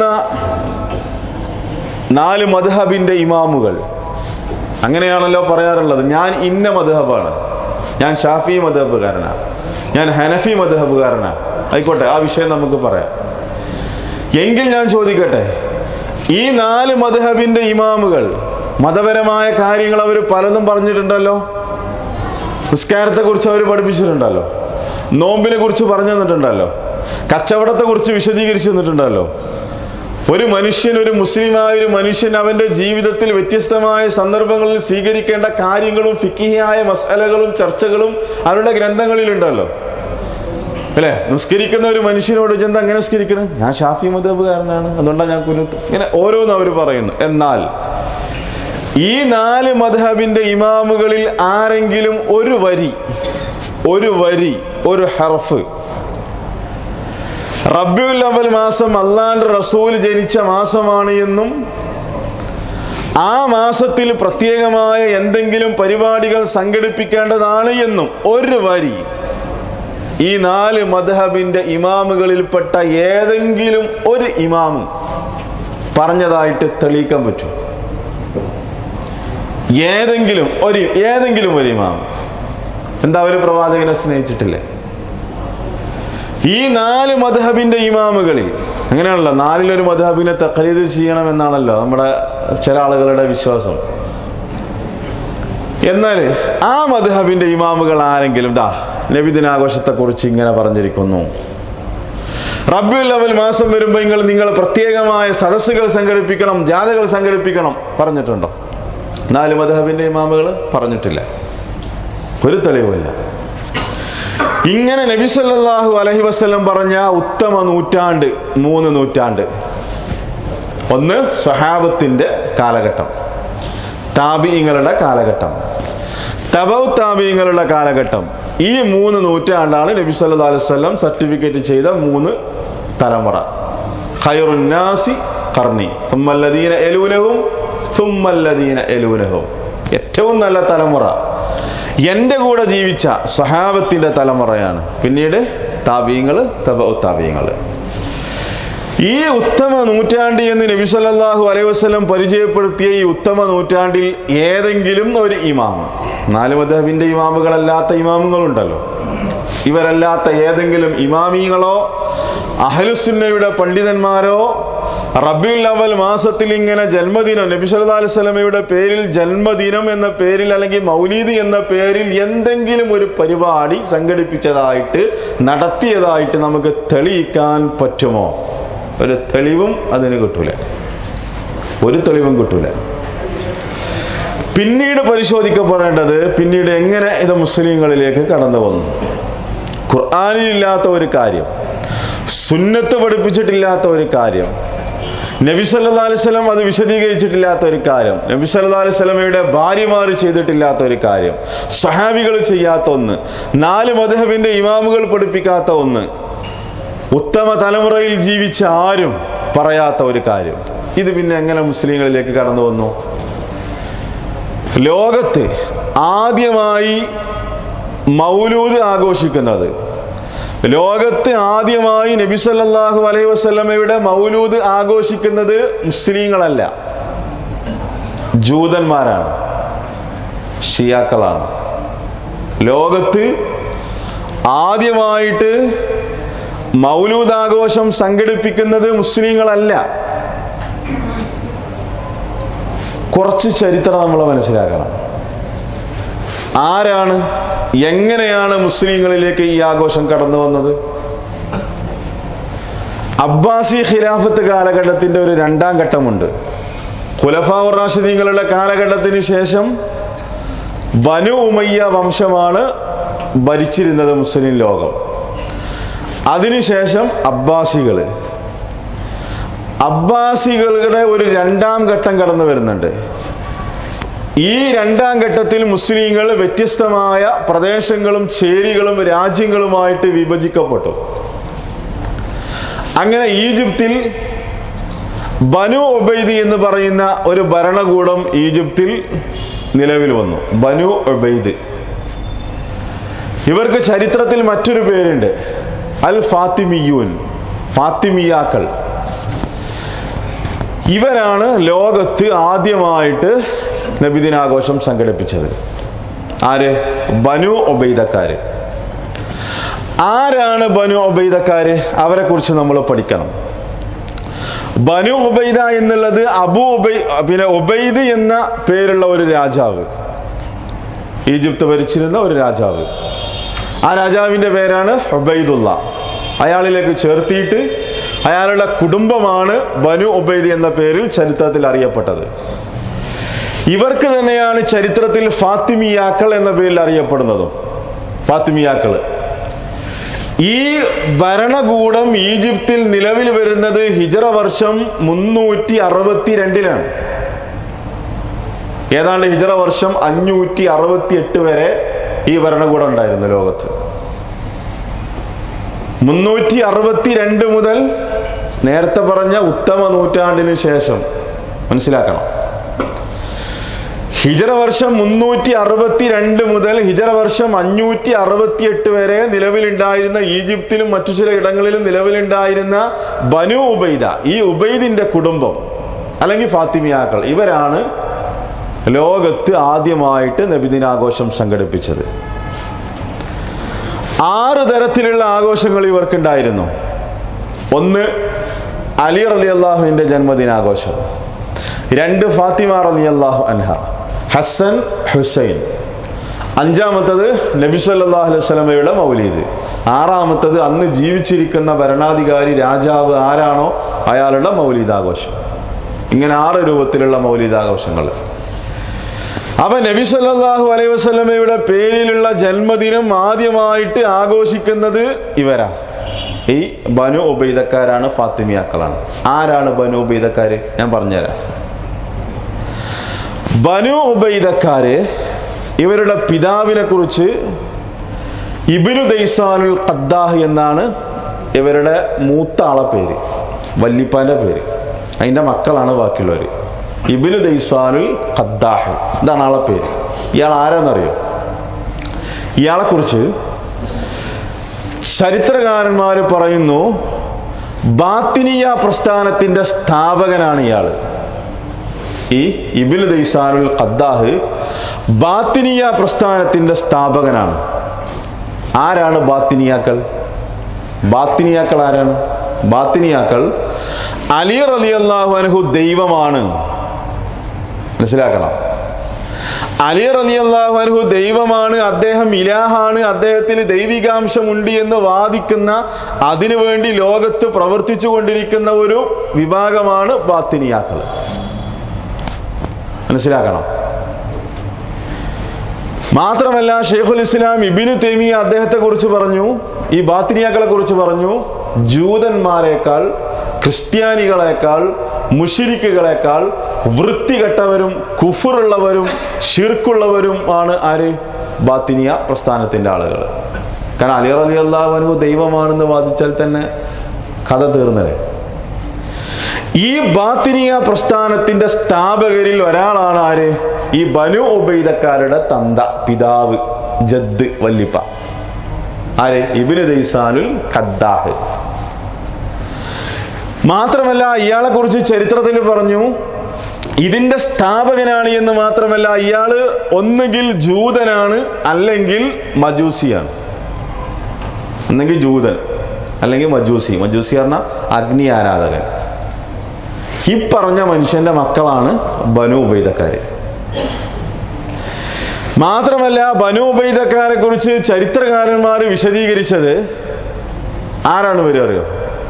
Speaker 1: നാല് മദ്ഹബിന്റെ ഇമാമുകൾ അങ്ങനെയാണല്ലോ പറയാറുള്ളത് ഞാൻ ഇന്ന മദ്ഹബാണ് ഞാൻ ഷാഫി മദ്ഹബുകാരനാണ് ഞാൻ ഹനഫി മദ്ഹബുകാരനാണ് ആയിക്കോട്ടെ ആ വിഷയം നമുക്ക് പറയാം എങ്കിൽ ഞാൻ ചോദിക്കട്ടെ ഈ നാല് മദ്ഹബിന്റെ ഇമാമുകൾ മതപരമായ കാര്യങ്ങൾ അവർ പലതും പറഞ്ഞിട്ടുണ്ടല്ലോ നിസ്കാരത്തെ കുറിച്ച് അവർ പഠിപ്പിച്ചിട്ടുണ്ടല്ലോ നോമ്പിനെ കുറിച്ച് പറഞ്ഞു തന്നിട്ടുണ്ടല്ലോ കച്ചവടത്തെ കുറിച്ച് വിശദീകരിച്ചു തന്നിട്ടുണ്ടല്ലോ ഒരു മനുഷ്യൻ ഒരു മുസ്ലിമായ ഒരു മനുഷ്യൻ അവന്റെ ജീവിതത്തിൽ വ്യത്യസ്തമായ സന്ദർഭങ്ങളിൽ സ്വീകരിക്കേണ്ട കാര്യങ്ങളും ഫിക്കിയായ മസാലകളും ചർച്ചകളും അവരുടെ ഗ്രന്ഥങ്ങളിലുണ്ടല്ലോ അല്ലെ നിസ്കരിക്കുന്ന ഒരു മനുഷ്യനോട് ചെന്ത അങ്ങനെ നിസ്കരിക്കണം ഞാൻ ഷാഫി മതബുകാരനാണ് അതുകൊണ്ടാണ് ഞാൻ കുരുത്ത് ഇങ്ങനെ ഓരോന്ന് അവർ പറയുന്നു എന്നാൽ ഈ നാല് മദ്ഹബിന്റെ ഇമാമുകളിൽ ആരെങ്കിലും ഒരു വരി ഒരു വരി ഒരു ഹർഫ് റബ്യുൽ അവൽ മാസം അള്ളാന്റെ റസൂൽ ജനിച്ച മാസമാണ് എന്നും ആ മാസത്തിൽ പ്രത്യേകമായ എന്തെങ്കിലും പരിപാടികൾ സംഘടിപ്പിക്കേണ്ടതാണ് എന്നും ഒരു വരി ഈ നാല് മദ്ഹബിന്റെ ഇമാമുകളിൽപ്പെട്ട ഏതെങ്കിലും ഒരു ഇമാമ് പറഞ്ഞതായിട്ട് തെളിയിക്കാൻ പറ്റും ഏതെങ്കിലും ഒരു ഏതെങ്കിലും ഒരു ഇമാം എന്താ അവര് പ്രവാചകനെ സ്നേഹിച്ചിട്ടില്ലേ ഈ നാല് മദ്ഹബിന്റെ ഇമാമുകളിൽ അങ്ങനെയാണല്ലോ നാലിലൊരു മദ്ഹബിനെ തഖലീദ് ചെയ്യണമെന്നാണല്ലോ നമ്മുടെ ചില ആളുകളുടെ വിശ്വാസം എന്നാൽ ആ മദ്ഹബിന്റെ ഇമാമുകൾ ആരെങ്കിലും ദാ നബിദിനാഘോഷത്തെ കുറിച്ച് ഇങ്ങനെ പറഞ്ഞിരിക്കുന്നു റബ്യുൽ അവൽ മാസം വരുമ്പോൾ നിങ്ങൾ നിങ്ങൾ പ്രത്യേകമായ സദസ്സുകൾ സംഘടിപ്പിക്കണം ജാഥകൾ സംഘടിപ്പിക്കണം പറഞ്ഞിട്ടുണ്ടോ നാല് മദ്ഹബിന്റെ ഇമാമുകൾ പറഞ്ഞിട്ടില്ല ഒരു തെളിവുമില്ല ഇങ്ങനെ നബി സല്ലല്ലാഹു അലൈഹി വസല്ലം പറഞ്ഞ ഉത്തമ നൂറ്റാണ്ട് മൂന്ന് നൂറ്റാണ്ട് ഒന്ന് സഹാബത്തിന്റെ കാലഘട്ടം താബിയങ്ങളുടെ കാലഘട്ടം തബൗ താബിയങ്ങളുടെ കാലഘട്ടം ഈ മൂന്ന് നൂറ്റാണ്ടാണ് നബി സല്ലല്ലാഹു അലൈഹി വസല്ലം സർട്ടിഫിക്കറ്റ് ചെയ്ത മൂന്ന് തലമുറ ഖൈറുന്നാസി ഖർണി സുമ്മല്ലദീന എലൂനഹും സുമ്മല്ലദീന എലൂനഹും ഏറ്റവും നല്ല തലമുറ എന്റെ കൂടെ ജീവിച്ച സഹാബത്തിന്റെ തലമുറയാണ് പിന്നീട് താബീങ്ങള് തബ താബീങ്ങള് ഈ ഉത്തമ നൂറ്റാണ്ട് എന്ന് നബി സല്ലല്ലാഹു അലൈഹി വസല്ലം പരിചയപ്പെടുത്തിയ ഈ ഉത്തമ നൂറ്റാണ്ടിൽ ഏതെങ്കിലും ഒരു ഇമാം നാല് മദഹബിന്റെ ഇമാമുകളല്ലാത്ത ഇമാമുകളുണ്ടല്ലോ ഇവരല്ലാത്ത ഏതെങ്കിലും ഇമാമികളോ അഹലുസുന്നയുടെ പണ്ഡിതന്മാരോ റബിയുൽ അവൽ മാസത്തിൽ ഇങ്ങനെ ജന്മദിനം നബി സല്ലല്ലാഹു അലൈഹി വസല്ലമയുടെ പേരിൽ ജന്മദിനം എന്ന പേരിൽ അല്ലെങ്കിൽ മൗലീദ് എന്ന പേരിൽ എന്തെങ്കിലും ഒരു പരിപാടി സംഘടിപ്പിച്ചതായിട്ട് നടത്തിയതായിട്ട് നമുക്ക് തെളിയിക്കാൻ പറ്റുമോ ഒരു തെളിവും അതിന് കിട്ടൂല ഒരു തെളിവും കിട്ടൂല പിന്നീട് പരിശോധിക്കപ്പെടേണ്ടത് പിന്നീട് എങ്ങനെ ഇത് മുസ്ലിങ്ങളിലേക്ക് കടന്നു വന്നു ഖുർആാനിലില്ലാത്ത ഒരു കാര്യം സുന്നത്ത് പഠിപ്പിച്ചിട്ടില്ലാത്ത ഒരു കാര്യം നബി സല്ലാ അലിസ്ലം അത് വിശദീകരിച്ചിട്ടില്ലാത്ത ഒരു കാര്യം നബി സല്ലാ അലിസ്ലമയുടെ ഭാര്യമാർ ചെയ്തിട്ടില്ലാത്ത ഒരു കാര്യം സഹാബികൾ ചെയ്യാത്ത ഒന്ന് നാല് മധുഹബിന്റെ ഇമാമുകൾ പഠിപ്പിക്കാത്ത ഒന്ന് ഉത്തമ തലമുറയിൽ ജീവിച്ച ആരും പറയാത്ത ഒരു കാര്യം ഇത് പിന്നെ എങ്ങനെ മുസ്ലിങ്ങളിലേക്ക് കടന്നു വന്നു ലോകത്ത് ആദ്യമായി മൗലൂദ് ആഘോഷിക്കുന്നത് ലോകത്ത് ആദ്യമായി നബി സല്ലല്ലാഹു അലൈഹി വസല്ലമയുടെ മൗലൂദ് ആഘോഷിക്കുന്നത് മുസ്ലിങ്ങളല്ല ജൂതന്മാരാണ് ഷിയാക്കളാണ് ലോകത്ത് ആദ്യമായിട്ട് മൗലൂദ് ആഘോഷം സംഘടിപ്പിക്കുന്നത് മുസ്ലിങ്ങളല്ല കുറച്ച് ചരിത്രം നമ്മൾ മനസ്സിലാക്കണം ആരാണ് എങ്ങനെയാണ് മുസ്ലിങ്ങളിലേക്ക് ഈ ആഘോഷം കടന്നു വന്നത് അബ്ബാസി ഖിലാഫത്ത് കാലഘട്ടത്തിന്റെ ഒരു രണ്ടാം ഘട്ടമുണ്ട് ഖുലഫാവുർ റാഷിദീങ്ങളുടെ കാലഘട്ടത്തിന് ശേഷം ബനു ഉമയ്യ വംശമാണ് ഭരിച്ചിരുന്നത് മുസ്ലിം ലോകം അതിനുശേഷം അബ്ബാസികള് അബ്ബാസികളുടെ ഒരു രണ്ടാം ഘട്ടം കടന്നു വരുന്നുണ്ട് ഈ രണ്ടാം ഘട്ടത്തിൽ മുസ്ലിങ്ങൾ വ്യത്യസ്തമായ പ്രദേശങ്ങളും ചേരികളും രാജ്യങ്ങളുമായിട്ട് വിഭജിക്കപ്പെട്ടു അങ്ങനെ ഈജിപ്തിൽ ബനു ഒബൈദി എന്ന് പറയുന്ന ഒരു ഭരണകൂടം ഈജിപ്തിൽ നിലവിൽ വന്നു ബനു ഒബൈദ് ഇവർക്ക് ചരിത്രത്തിൽ മറ്റൊരു പേരുണ്ട് അൽ ഫാത്തിമിയൂൻ ഫാത്തിമിയാക്കൾ ഇവരാണ് ലോകത്ത് ആദ്യമായിട്ട് നബിദിനാഘോഷം സംഘടിപ്പിച്ചത് ആര് ബനു ഒബൈദക്കാര് ആരാണ് ബനു ഒബൈദക്കാര് അവരെ കുറിച്ച് നമ്മൾ പഠിക്കണം ബനു ഉബൈദ എന്നുള്ളത് അബു ഉബൈ പിന്നെ ഉബൈദ് എന്ന പേരുള്ള ഒരു രാജാവ് ഈജിപ്ത് ഭരിച്ചിരുന്ന ഒരു രാജാവ് ആ രാജാവിന്റെ പേരാണ് ഉബൈദുള്ള അയാളിലേക്ക് ചേർത്തിയിട്ട് അയാളുടെ കുടുംബമാണ് ബനു ഉബൈദ് എന്ന പേരിൽ ചരിത്രത്തിൽ അറിയപ്പെട്ടത് ഇവർക്ക് തന്നെയാണ് ചരിത്രത്തിൽ ഫാത്തിമിയാക്കൾ എന്ന പേരിൽ അറിയപ്പെടുന്നതും ഫാത്തിമിയാക്കൾ ഈ ഭരണകൂടം ഈജിപ്തിൽ നിലവിൽ വരുന്നത് ഹിജറ വർഷം മുന്നൂറ്റി അറുപത്തി രണ്ടിലാണ് ഏതാണ്ട് ഹിജറ വർഷം അഞ്ഞൂറ്റി അറുപത്തി എട്ട് വരെ ഈ ഭരണകൂടം ഉണ്ടായിരുന്നു ലോകത്ത് മുന്നൂറ്റി അറുപത്തി രണ്ട് മുതൽ നേരത്തെ പറഞ്ഞ ഉത്തമ നൂറ്റാണ്ടിന് ശേഷം മനസ്സിലാക്കണം ഹിജറ വർഷം മുന്നൂറ്റി അറുപത്തി രണ്ട് മുതൽ ഹിജറ വർഷം അഞ്ഞൂറ്റി അറുപത്തിയെട്ട് വരെ നിലവിലുണ്ടായിരുന്ന ഈജിപ്തിലും മറ്റു ചില ഇടങ്ങളിലും നിലവിലുണ്ടായിരുന്ന ബനു ഉബൈദ ഈ ഉബൈദിന്റെ കുടുംബം അല്ലെങ്കിൽ ഫാത്തിമിയാക്കൾ ഇവരാണ് ലോകത്ത് ആദ്യമായിട്ട് നബിദിനാഘോഷം സംഘടിപ്പിച്ചത് ആറ് തരത്തിലുള്ള ആഘോഷങ്ങൾ ഇവർക്കുണ്ടായിരുന്നു ഒന്ന് അലി റലി അള്ളാഹുവിന്റെ ജന്മദിനാഘോഷം രണ്ട് ഫാത്തിമ റലി അള്ളാഹു അൻഹ ഹസൻ ഹുസൈൻ അഞ്ചാമത്തത് നബി സല്ലല്ലാഹു അലൈഹി വസല്ലമയുടെ മൗലീദ് ആറാമത്തത് അന്ന് ജീവിച്ചിരിക്കുന്ന ഭരണാധികാരി രാജാവ് ആരാണോ അയാളുടെ മൗലീദാഘോഷം ഇങ്ങനെ ആറ് രൂപത്തിലുള്ള മൗലീദാഘോഷങ്ങൾ അപ്പൊ നബി സല്ലല്ലാഹു അലൈഹി വസല്ലമയുടെ പേരിലുള്ള ജന്മദിനം ആദ്യമായിട്ട് ആഘോഷിക്കുന്നത് ഇവരാ ഈ ബനു ഉബൈദക്കാരാണ് ഫാത്തിമിയാക്കളാണ് ആരാണ് ബനു ഉബൈദക്കാര് ഞാൻ പറഞ്ഞുതരാം ബനു ഉബൈദക്കാര് ഇവരുടെ പിതാവിനെ കുറിച്ച് ഇബിനു ദൈസാനുൽ ഖദ്ദാഹ് എന്നാണ് ഇവരുടെ മൂത്ത ആളെ പേര് വല്ലിപ്പാന്റെ പേര് അതിന്റെ മക്കളാണ് ബാക്കിയുള്ളവർ ഇബിനു ദൈസാനുൽ ഖദ്ദാഹ് ഇതാണ് ആളെ പേര് ഇയാൾ ആരാന്നറിയോ ഇയാളെ കുറിച്ച് ചരിത്രകാരന്മാർ പറയുന്നു ബാത്തിനിയ പ്രസ്ഥാനത്തിന്റെ സ്ഥാപകനാണ് ഇയാള് ഈ ഇബിന് ദൈസാനുൽ ഖദ്ദാഹ് ബാത്തിനിയ പ്രസ്ഥാനത്തിന്റെ സ്ഥാപകനാണ് ആരാണ് ബാത്തിനിയാക്കൾ ബാത്തിനിയാക്കൾ ആരാണ് ബാത്തിനിയാക്കൾ അലി റലി അള്ളാഹു അനഹു ദൈവമാണ് മനസ്സിലാക്കണം അലി റലി അള്ളാഹു അനഹു ദൈവമാണ് അദ്ദേഹം ഇലാഹാണ് അദ്ദേഹത്തിന് ദൈവികാംശമുണ്ട് എന്ന് വാദിക്കുന്ന അതിനുവേണ്ടി ലോകത്ത് പ്രവർത്തിച്ചു കൊണ്ടിരിക്കുന്ന ഒരു വിഭാഗമാണ് ബാത്തിനിയാക്കൾ മനസ്സിലാക്കണം മാത്രമല്ല ഷെയ്ഖുൽ ഇസ്ലാം ഇബിനു തേമിയ അദ്ദേഹത്തെ കുറിച്ച് പറഞ്ഞു ഈ ബാത്തിനിയാക്കളെ കുറിച്ച് പറഞ്ഞു ജൂതന്മാരെക്കാൾ ക്രിസ്ത്യാനികളെക്കാൾ മുഷിരിക്കുകളെക്കാൾ വൃത്തികെട്ടവരും കുഫറുള്ളവരും ഷിർക്കുള്ളവരും ആണ് ആര് ബാത്തിനിയ പ്രസ്ഥാനത്തിന്റെ ആളുകൾ കാരണം അലി റലി അള്ളാഹു ദൈവമാണെന്ന് വാദിച്ചാൽ തന്നെ കഥ തീർന്നല്ലേ ഈ ബാത്തിനിയ പ്രസ്ഥാനത്തിന്റെ സ്ഥാപകരിൽ ഒരാളാണ് ആര് ഈ ബനു ഉബൈദക്കാരുടെ തന്ത പിതാവ് ജദ് വല്ലിപ്പ ആര് ഇബിന് ദൈസാനുൽ ഖദ്ദാഹ് മാത്രമല്ല ഇയാളെ കുറിച്ച് ചരിത്രത്തിൽ പറഞ്ഞു ഇതിന്റെ സ്ഥാപകനാണ് എന്ന് മാത്രമല്ല ഇയാള് ഒന്നുകിൽ ജൂതനാണ് അല്ലെങ്കിൽ മജൂസിയാണ് ഒന്നെങ്കിൽ ജൂതൻ അല്ലെങ്കിൽ മജൂസി മജൂസി പറഞ്ഞ അഗ്നി ആരാധകൻ ഈ പറഞ്ഞ മനുഷ്യന്റെ മക്കളാണ് ബനു ഉബൈദക്കാര് മാത്രമല്ല ബനു ഉബൈദക്കാരെ കുറിച്ച് ചരിത്രകാരന്മാർ വിശദീകരിച്ചത് ആരാണ് ഇവര് അറിയോ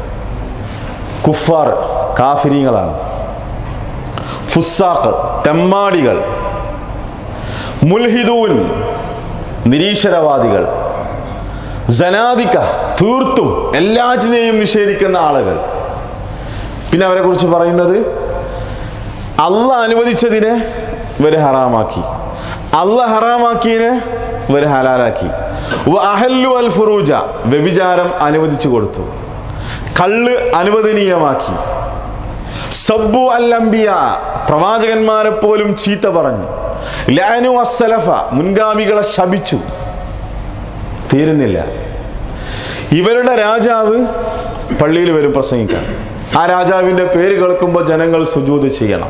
Speaker 1: കുഫാർ കാഫിരിങ്ങളാണ് ഫുസാഖ് തെമ്മാടികൾ മുൽഹിദൂൻ നിരീശ്വരവാദികൾ ജനാദിക്ക തീർത്തും എല്ലാറ്റിനെയും നിഷേധിക്കുന്ന ആളുകൾ പിന്നെ അവരെ കുറിച്ച് പറയുന്നത് അല്ല അനുവദിച്ചതിനെ ഇവര് ഹറാമാക്കി അല്ല ഹറാമാക്കിയതിനെ ഇവര് ഹലാലാക്കി അഹല്ലു അൽ ഫുറൂജ വ്യഭിചാരം അനുവദിച്ചു കൊടുത്തു കള്ള് അനുവദനീയമാക്കി സബ്ബു അൽ അംബിയ പ്രവാചകന്മാരെ പോലും ചീത്ത പറഞ്ഞു ലാനു അസ്സലഫ മുൻഗാമികളെ ശപിച്ചു തീരുന്നില്ല ഇവരുടെ രാജാവ് പള്ളിയിൽ വരും പ്രസംഗിക്കാൻ ആ രാജാവിന്റെ പേര് കേൾക്കുമ്പോൾ ജനങ്ങൾ സുജൂത് ചെയ്യണം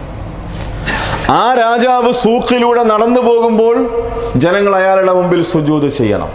Speaker 1: ആ രാജാവ് സൂക്കിലൂടെ നടന്നു പോകുമ്പോൾ ജനങ്ങൾ അയാളുടെ മുമ്പിൽ സുജൂത് ചെയ്യണം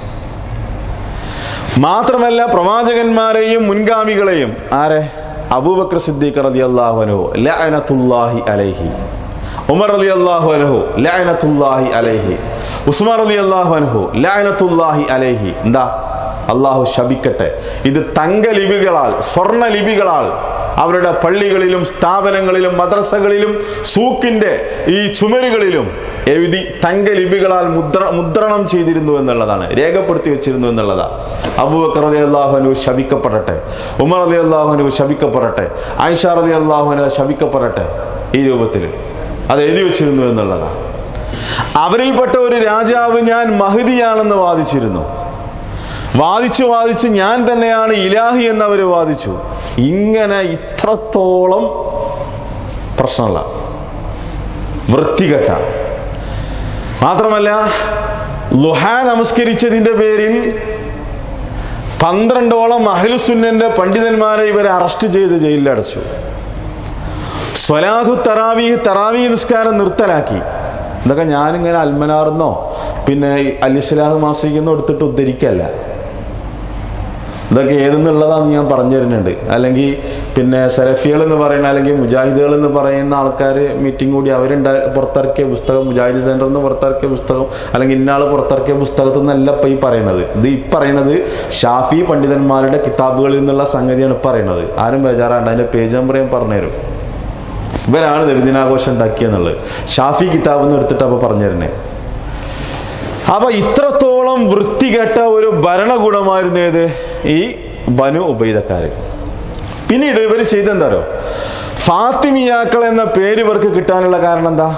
Speaker 1: മാത്രമല്ല പ്രവാചകന്മാരെയും മുൻഗാമികളെയും ആരെ അബൂബക്കർ സിദ്ദീഖ് റതി അള്ളാഹുനു ലഅനത്തുല്ലാഹി അലൈഹി ഉമർ അലി അള്ളാഹു അനഹു ലഅനത്തുല്ലാഹി അലൈഹി ഉസ്മാൻ അലി അള്ളാഹു അനഹു ലഅനത്തുല്ലാഹി അലൈഹി എന്താ അള്ളാഹു ശപിക്കട്ടെ ഇത് തങ്ക ലിപികളാൽ സ്വർണ്ണ ലിപികളാൽ അവരുടെ പള്ളികളിലും സ്ഥാപനങ്ങളിലും മദ്രസകളിലും സൂക്കിന്റെ ഈ ചുമരുകളിലും എഴുതി തങ്ക ലിപികളാൽ മുദ്ര മുദ്രണം ചെയ്തിരുന്നു എന്നുള്ളതാണ് രേഖപ്പെടുത്തി വെച്ചിരുന്നു എന്നുള്ളതാണ് അബൂബക്കർ അലി അള്ളാഹുനു ശപിക്കപ്പെടട്ടെ ഉമർ അലി അള്ളാഹുനു ശപിക്കപ്പെടട്ടെ ആയിഷ അലി അള്ളാഹുന ശപിക്കപ്പെടട്ടെ ഈ രൂപത്തിൽ അത് എഴുതി വെച്ചിരുന്നു എന്നുള്ളതാണ് അവരിൽപ്പെട്ട ഒരു രാജാവ് ഞാൻ മഹദിയാണെന്ന് വാദിച്ചിരുന്നു വാദിച്ചു വാദിച്ച് ഞാൻ തന്നെയാണ് ഇലാഹി എന്നവർ വാദിച്ചു ഇങ്ങനെ ഇത്രത്തോളം പ്രശ്നമുള്ള വൃത്തികെട്ട മാത്രമല്ല ലുഹ നമസ്കരിച്ചതിന്റെ പേരിൽ പന്ത്രണ്ടോളം അഹ്ലുസുന്നന്റെ പണ്ഡിതന്മാരെ ഇവരെ അറസ്റ്റ് ചെയ്ത് ജയിലിലടച്ചു സ്വലാഹു തറാവി തറാവി നിസ്കാരം നിർത്തലാക്കി ഇതൊക്കെ ഞാനിങ്ങനെ അൽമനാർന്നോ പിന്നെ അൽ ഇസ്ലാഹ് മാസികന്നോ എടുത്തിട്ട് ഉദ്ധരിക്കല്ല ഇതൊക്കെ ഏതെന്നുള്ളതാന്ന് ഞാൻ പറഞ്ഞു തരുന്നുണ്ട് അല്ലെങ്കിൽ പിന്നെ സെലഫികൾ എന്ന് പറയുന്ന അല്ലെങ്കിൽ മുജാഹിദുകൾ എന്ന് പറയുന്ന ആൾക്കാർ മീറ്റിംഗ് കൂടി അവരുണ്ട പുറത്തിറക്കിയ പുസ്തകം മുജാഹിദ് സെന്റർ എന്ന് പുറത്തിറക്കിയ പുസ്തകം അല്ലെങ്കിൽ ഇന്നാൾ പുറത്തിറക്കിയ പുസ്തകത്തിൽ നിന്നല്ല ഇപ്പൊ ഈ പറയുന്നത് ഇത് ഈ പറയുന്നത് ഷാഫി പണ്ഡിതന്മാരുടെ കിതാബുകളിൽ നിന്നുള്ള സംഗതിയാണ് ഇപ്പൊ പറയുന്നത് ആരും ബേജാറാണ്ട് അതിന്റെ പേജ് നമ്പർ ഞാൻ പറഞ്ഞുതരും ഇവരാണ് നബിദിനാഘോഷം ഉണ്ടാക്കിയെന്നുള്ളത് ഷാഫി കിതാബ് എന്ന് എടുത്തിട്ട് അപ്പൊ പറഞ്ഞു തരണേ അപ്പൊ ഇത്രത്തോളം വൃത്തികെട്ട ഒരു ഭരണകൂടമായിരുന്നു ഏത് ഈ ബനു ഉബൈദക്കാര് പിന്നീട് ഇവർ ചെയ്തെന്താരോ ഫാത്തിമിയാക്കൾ എന്ന പേര് ഇവർക്ക് കിട്ടാനുള്ള കാരണം എന്താ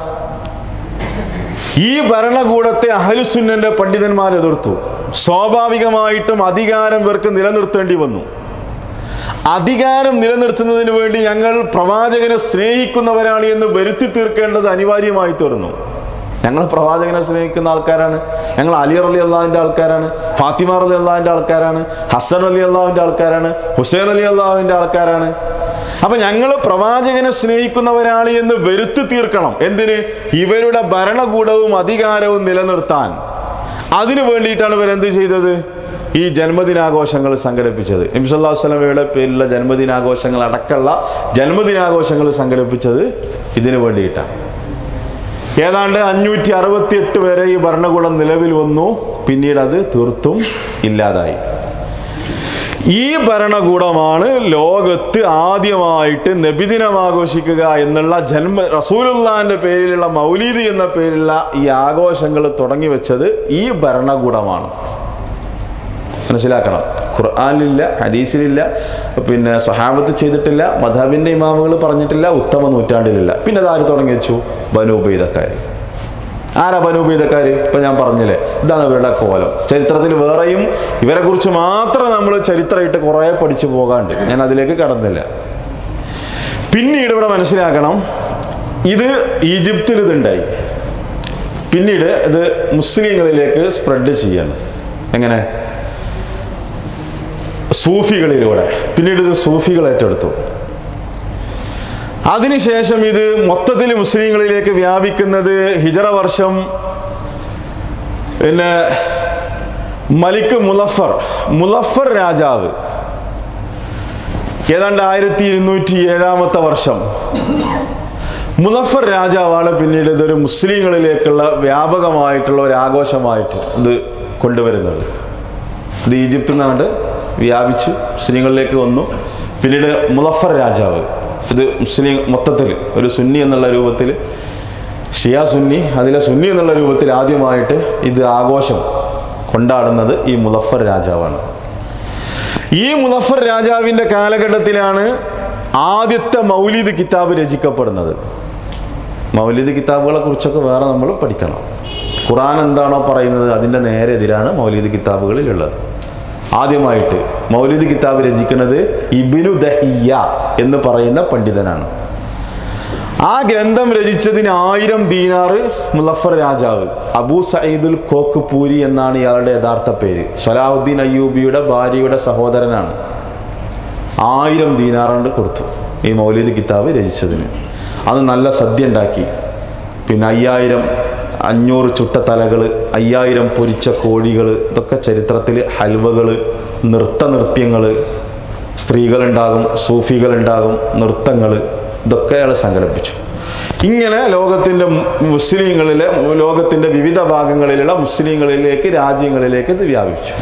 Speaker 1: ഈ ഭരണകൂടത്തെ അഹലുസുന്നന്റെ പണ്ഡിതന്മാർ എതിർത്തു സ്വാഭാവികമായിട്ടും അധികാരം ഇവർക്ക് നിലനിർത്തേണ്ടി വന്നു അധികാരം നിലനിർത്തുന്നതിന് വേണ്ടി ഞങ്ങൾ പ്രവാചകനെ സ്നേഹിക്കുന്നവരാണ് എന്ന് വരുത്തി തീർക്കേണ്ടത് അനിവാര്യമായി തീർന്നു ഞങ്ങൾ പ്രവാചകനെ സ്നേഹിക്കുന്ന ആൾക്കാരാണ് ഞങ്ങൾ അലി അലി അള്ളാഹിന്റെ ആൾക്കാരാണ് ഫാത്തിമ അലി അള്ളാഹിന്റെ ആൾക്കാരാണ് ഹസൻ അലി അള്ളാഹുവിന്റെ ആൾക്കാരാണ് ഹുസൈൻ അലി അള്ളാഹുവിന്റെ ആൾക്കാരാണ് അപ്പൊ ഞങ്ങൾ പ്രവാചകനെ സ്നേഹിക്കുന്നവരാണ് എന്ന് വരുത്തി തീർക്കണം എന്തിന് ഇവരുടെ ഭരണകൂടവും അധികാരവും നിലനിർത്താൻ അതിനു വേണ്ടിയിട്ടാണ് ഇവരെന്ത് ചെയ്തത് ഈ ജന്മദിനാഘോഷങ്ങൾ സംഘടിപ്പിച്ചത് നബിസല്ലാ വസ്ലമയുടെ പേരിലുള്ള ജന്മദിനാഘോഷങ്ങൾ അടക്കമുള്ള ജന്മദിനാഘോഷങ്ങൾ സംഘടിപ്പിച്ചത് ഇതിനു വേണ്ടിയിട്ടാണ് ഏതാണ്ട് അഞ്ഞൂറ്റി അറുപത്തിയെട്ട് വരെ ഈ ഭരണകൂടം നിലവിൽ വന്നു പിന്നീട് അത് തീർത്തും ഇല്ലാതായി ഈ ഭരണകൂടമാണ് ലോകത്ത് ആദ്യമായിട്ട് നബിദിനം ആഘോഷിക്കുക എന്നുള്ള ജന്മ റസൂലുള്ളാന്റെ പേരിലുള്ള മൗലീദ് എന്ന പേരിലുള്ള ഈ ആഘോഷങ്ങൾ തുടങ്ങി വെച്ചത് ഈ ഭരണകൂടമാണ് മനസ്സിലാക്കണം ഖുർആാനിലില്ല ഹദീസിലില്ല പിന്നെ സഹാബത്ത് ചെയ്തിട്ടില്ല മധബിന്റെ ഇമാമുകൾ പറഞ്ഞിട്ടില്ല ഉത്തമ നൂറ്റാണ്ടിലില്ല പിന്നെ അത് ആര് തുടങ്ങി വെച്ചു ബനൂബൈദക്കാര് ആരാ ബനൂബൈദക്കാര് ഇപ്പൊ ഞാൻ പറഞ്ഞില്ലേ ഇതാണ് ഇവരുടെ കോലം ചരിത്രത്തിൽ വേറെയും ഇവരെ കുറിച്ച് മാത്രം നമ്മൾ ചരിത്രമായിട്ട് കുറെ പഠിച്ചു പോകാണ്ട് ഞാൻ അതിലേക്ക് കടന്നില്ല പിന്നീട് ഇവിടെ മനസ്സിലാക്കണം ഇത് ഈജിപ്തിൽ ഇതുണ്ടായി പിന്നീട് ഇത് മുസ്ലിങ്ങളിലേക്ക് സ്പ്രെഡ് ചെയ്യണം എങ്ങനെ സൂഫികളിലൂടെ പിന്നീട് ഇത് സൂഫികൾ ഏറ്റെടുത്തു അതിനുശേഷം ഇത് മൊത്തത്തിൽ മുസ്ലിങ്ങളിലേക്ക് വ്യാപിക്കുന്നത് ഹിജറ വർഷം പിന്നെ മലിക് മുലഫർ മുലഫർ രാജാവ് ഏതാണ്ട് ആയിരത്തി ഇരുന്നൂറ്റി ഏഴാമത്തെ വർഷം മുലഫർ രാജാവാണ് പിന്നീട് ഇതൊരു മുസ്ലിങ്ങളിലേക്കുള്ള വ്യാപകമായിട്ടുള്ള ഒരു ആഘോഷമായിട്ട് ഇത് കൊണ്ടുവരുന്നത് ഇത് ഈജിപ്തിൽ നിന്നാണ്ട് വ്യാപിച്ച് മുസ്ലിങ്ങളിലേക്ക് വന്നു പിന്നീട് മുലഫർ രാജാവ് ഇത് മുസ്ലിം മൊത്തത്തിൽ ഒരു സുന്നി എന്നുള്ള രൂപത്തിൽ ഷിയ സുന്നി അതിലെ സുന്നി എന്നുള്ള രൂപത്തിൽ ആദ്യമായിട്ട് ഇത് ആഘോഷം കൊണ്ടാടുന്നത് ഈ മുലഫർ രാജാവാണ് ഈ മുലഫർ രാജാവിന്റെ കാലഘട്ടത്തിലാണ് ആദ്യത്തെ മൗലിദ് കിതാബ് രചിക്കപ്പെടുന്നത് മൗലിദ് കിതാബുകളെ കുറിച്ചൊക്കെ വേറെ നമ്മൾ പഠിക്കണം ഖുറാൻ എന്താണോ പറയുന്നത് അതിന്റെ നേരെ എതിരാണ് മൗലിദ് കിതാബുകളിലുള്ളത് ആദ്യമായിട്ട് മൗലിദ് കിതാബ് രചിക്കുന്നത് ഇബിനു ദഹിയ എന്ന് പറയുന്ന പണ്ഡിതനാണ് ആ ഗ്രന്ഥം രചിച്ചതിന് ആയിരം ദീനാറ് മുലഫർ രാജാവ് അബൂ സയ്യിദുൽ കോക്ക് പൂരി എന്നാണ് ഇയാളുടെ യഥാർത്ഥ പേര് സലാഹുദ്ദീൻ അയ്യൂബിയുടെ ഭാര്യയുടെ സഹോദരനാണ് ആയിരം ദീനാറുണ്ട് കൊടുത്തു ഈ മൗലിദ് കിതാബ് രചിച്ചതിന് അത് നല്ല സദ്യ ഉണ്ടാക്കി പിന്നെ അയ്യായിരം അഞ്ഞൂറ് ചുട്ട തലകള് അയ്യായിരം പൊരിച്ച കോഴികൾ ഇതൊക്കെ ചരിത്രത്തിൽ ഹൽവകള് നൃത്ത നൃത്യങ്ങള് സ്ത്രീകളുണ്ടാകും സൂഫികളുണ്ടാകും നൃത്തങ്ങൾ ഇതൊക്കെ അയാൾ സംഘടിപ്പിച്ചു ഇങ്ങനെ ലോകത്തിന്റെ മുസ്ലിങ്ങളിലെ ലോകത്തിന്റെ വിവിധ ഭാഗങ്ങളിലുള്ള മുസ്ലിങ്ങളിലേക്ക് രാജ്യങ്ങളിലേക്ക് ഇത് വ്യാപിച്ചു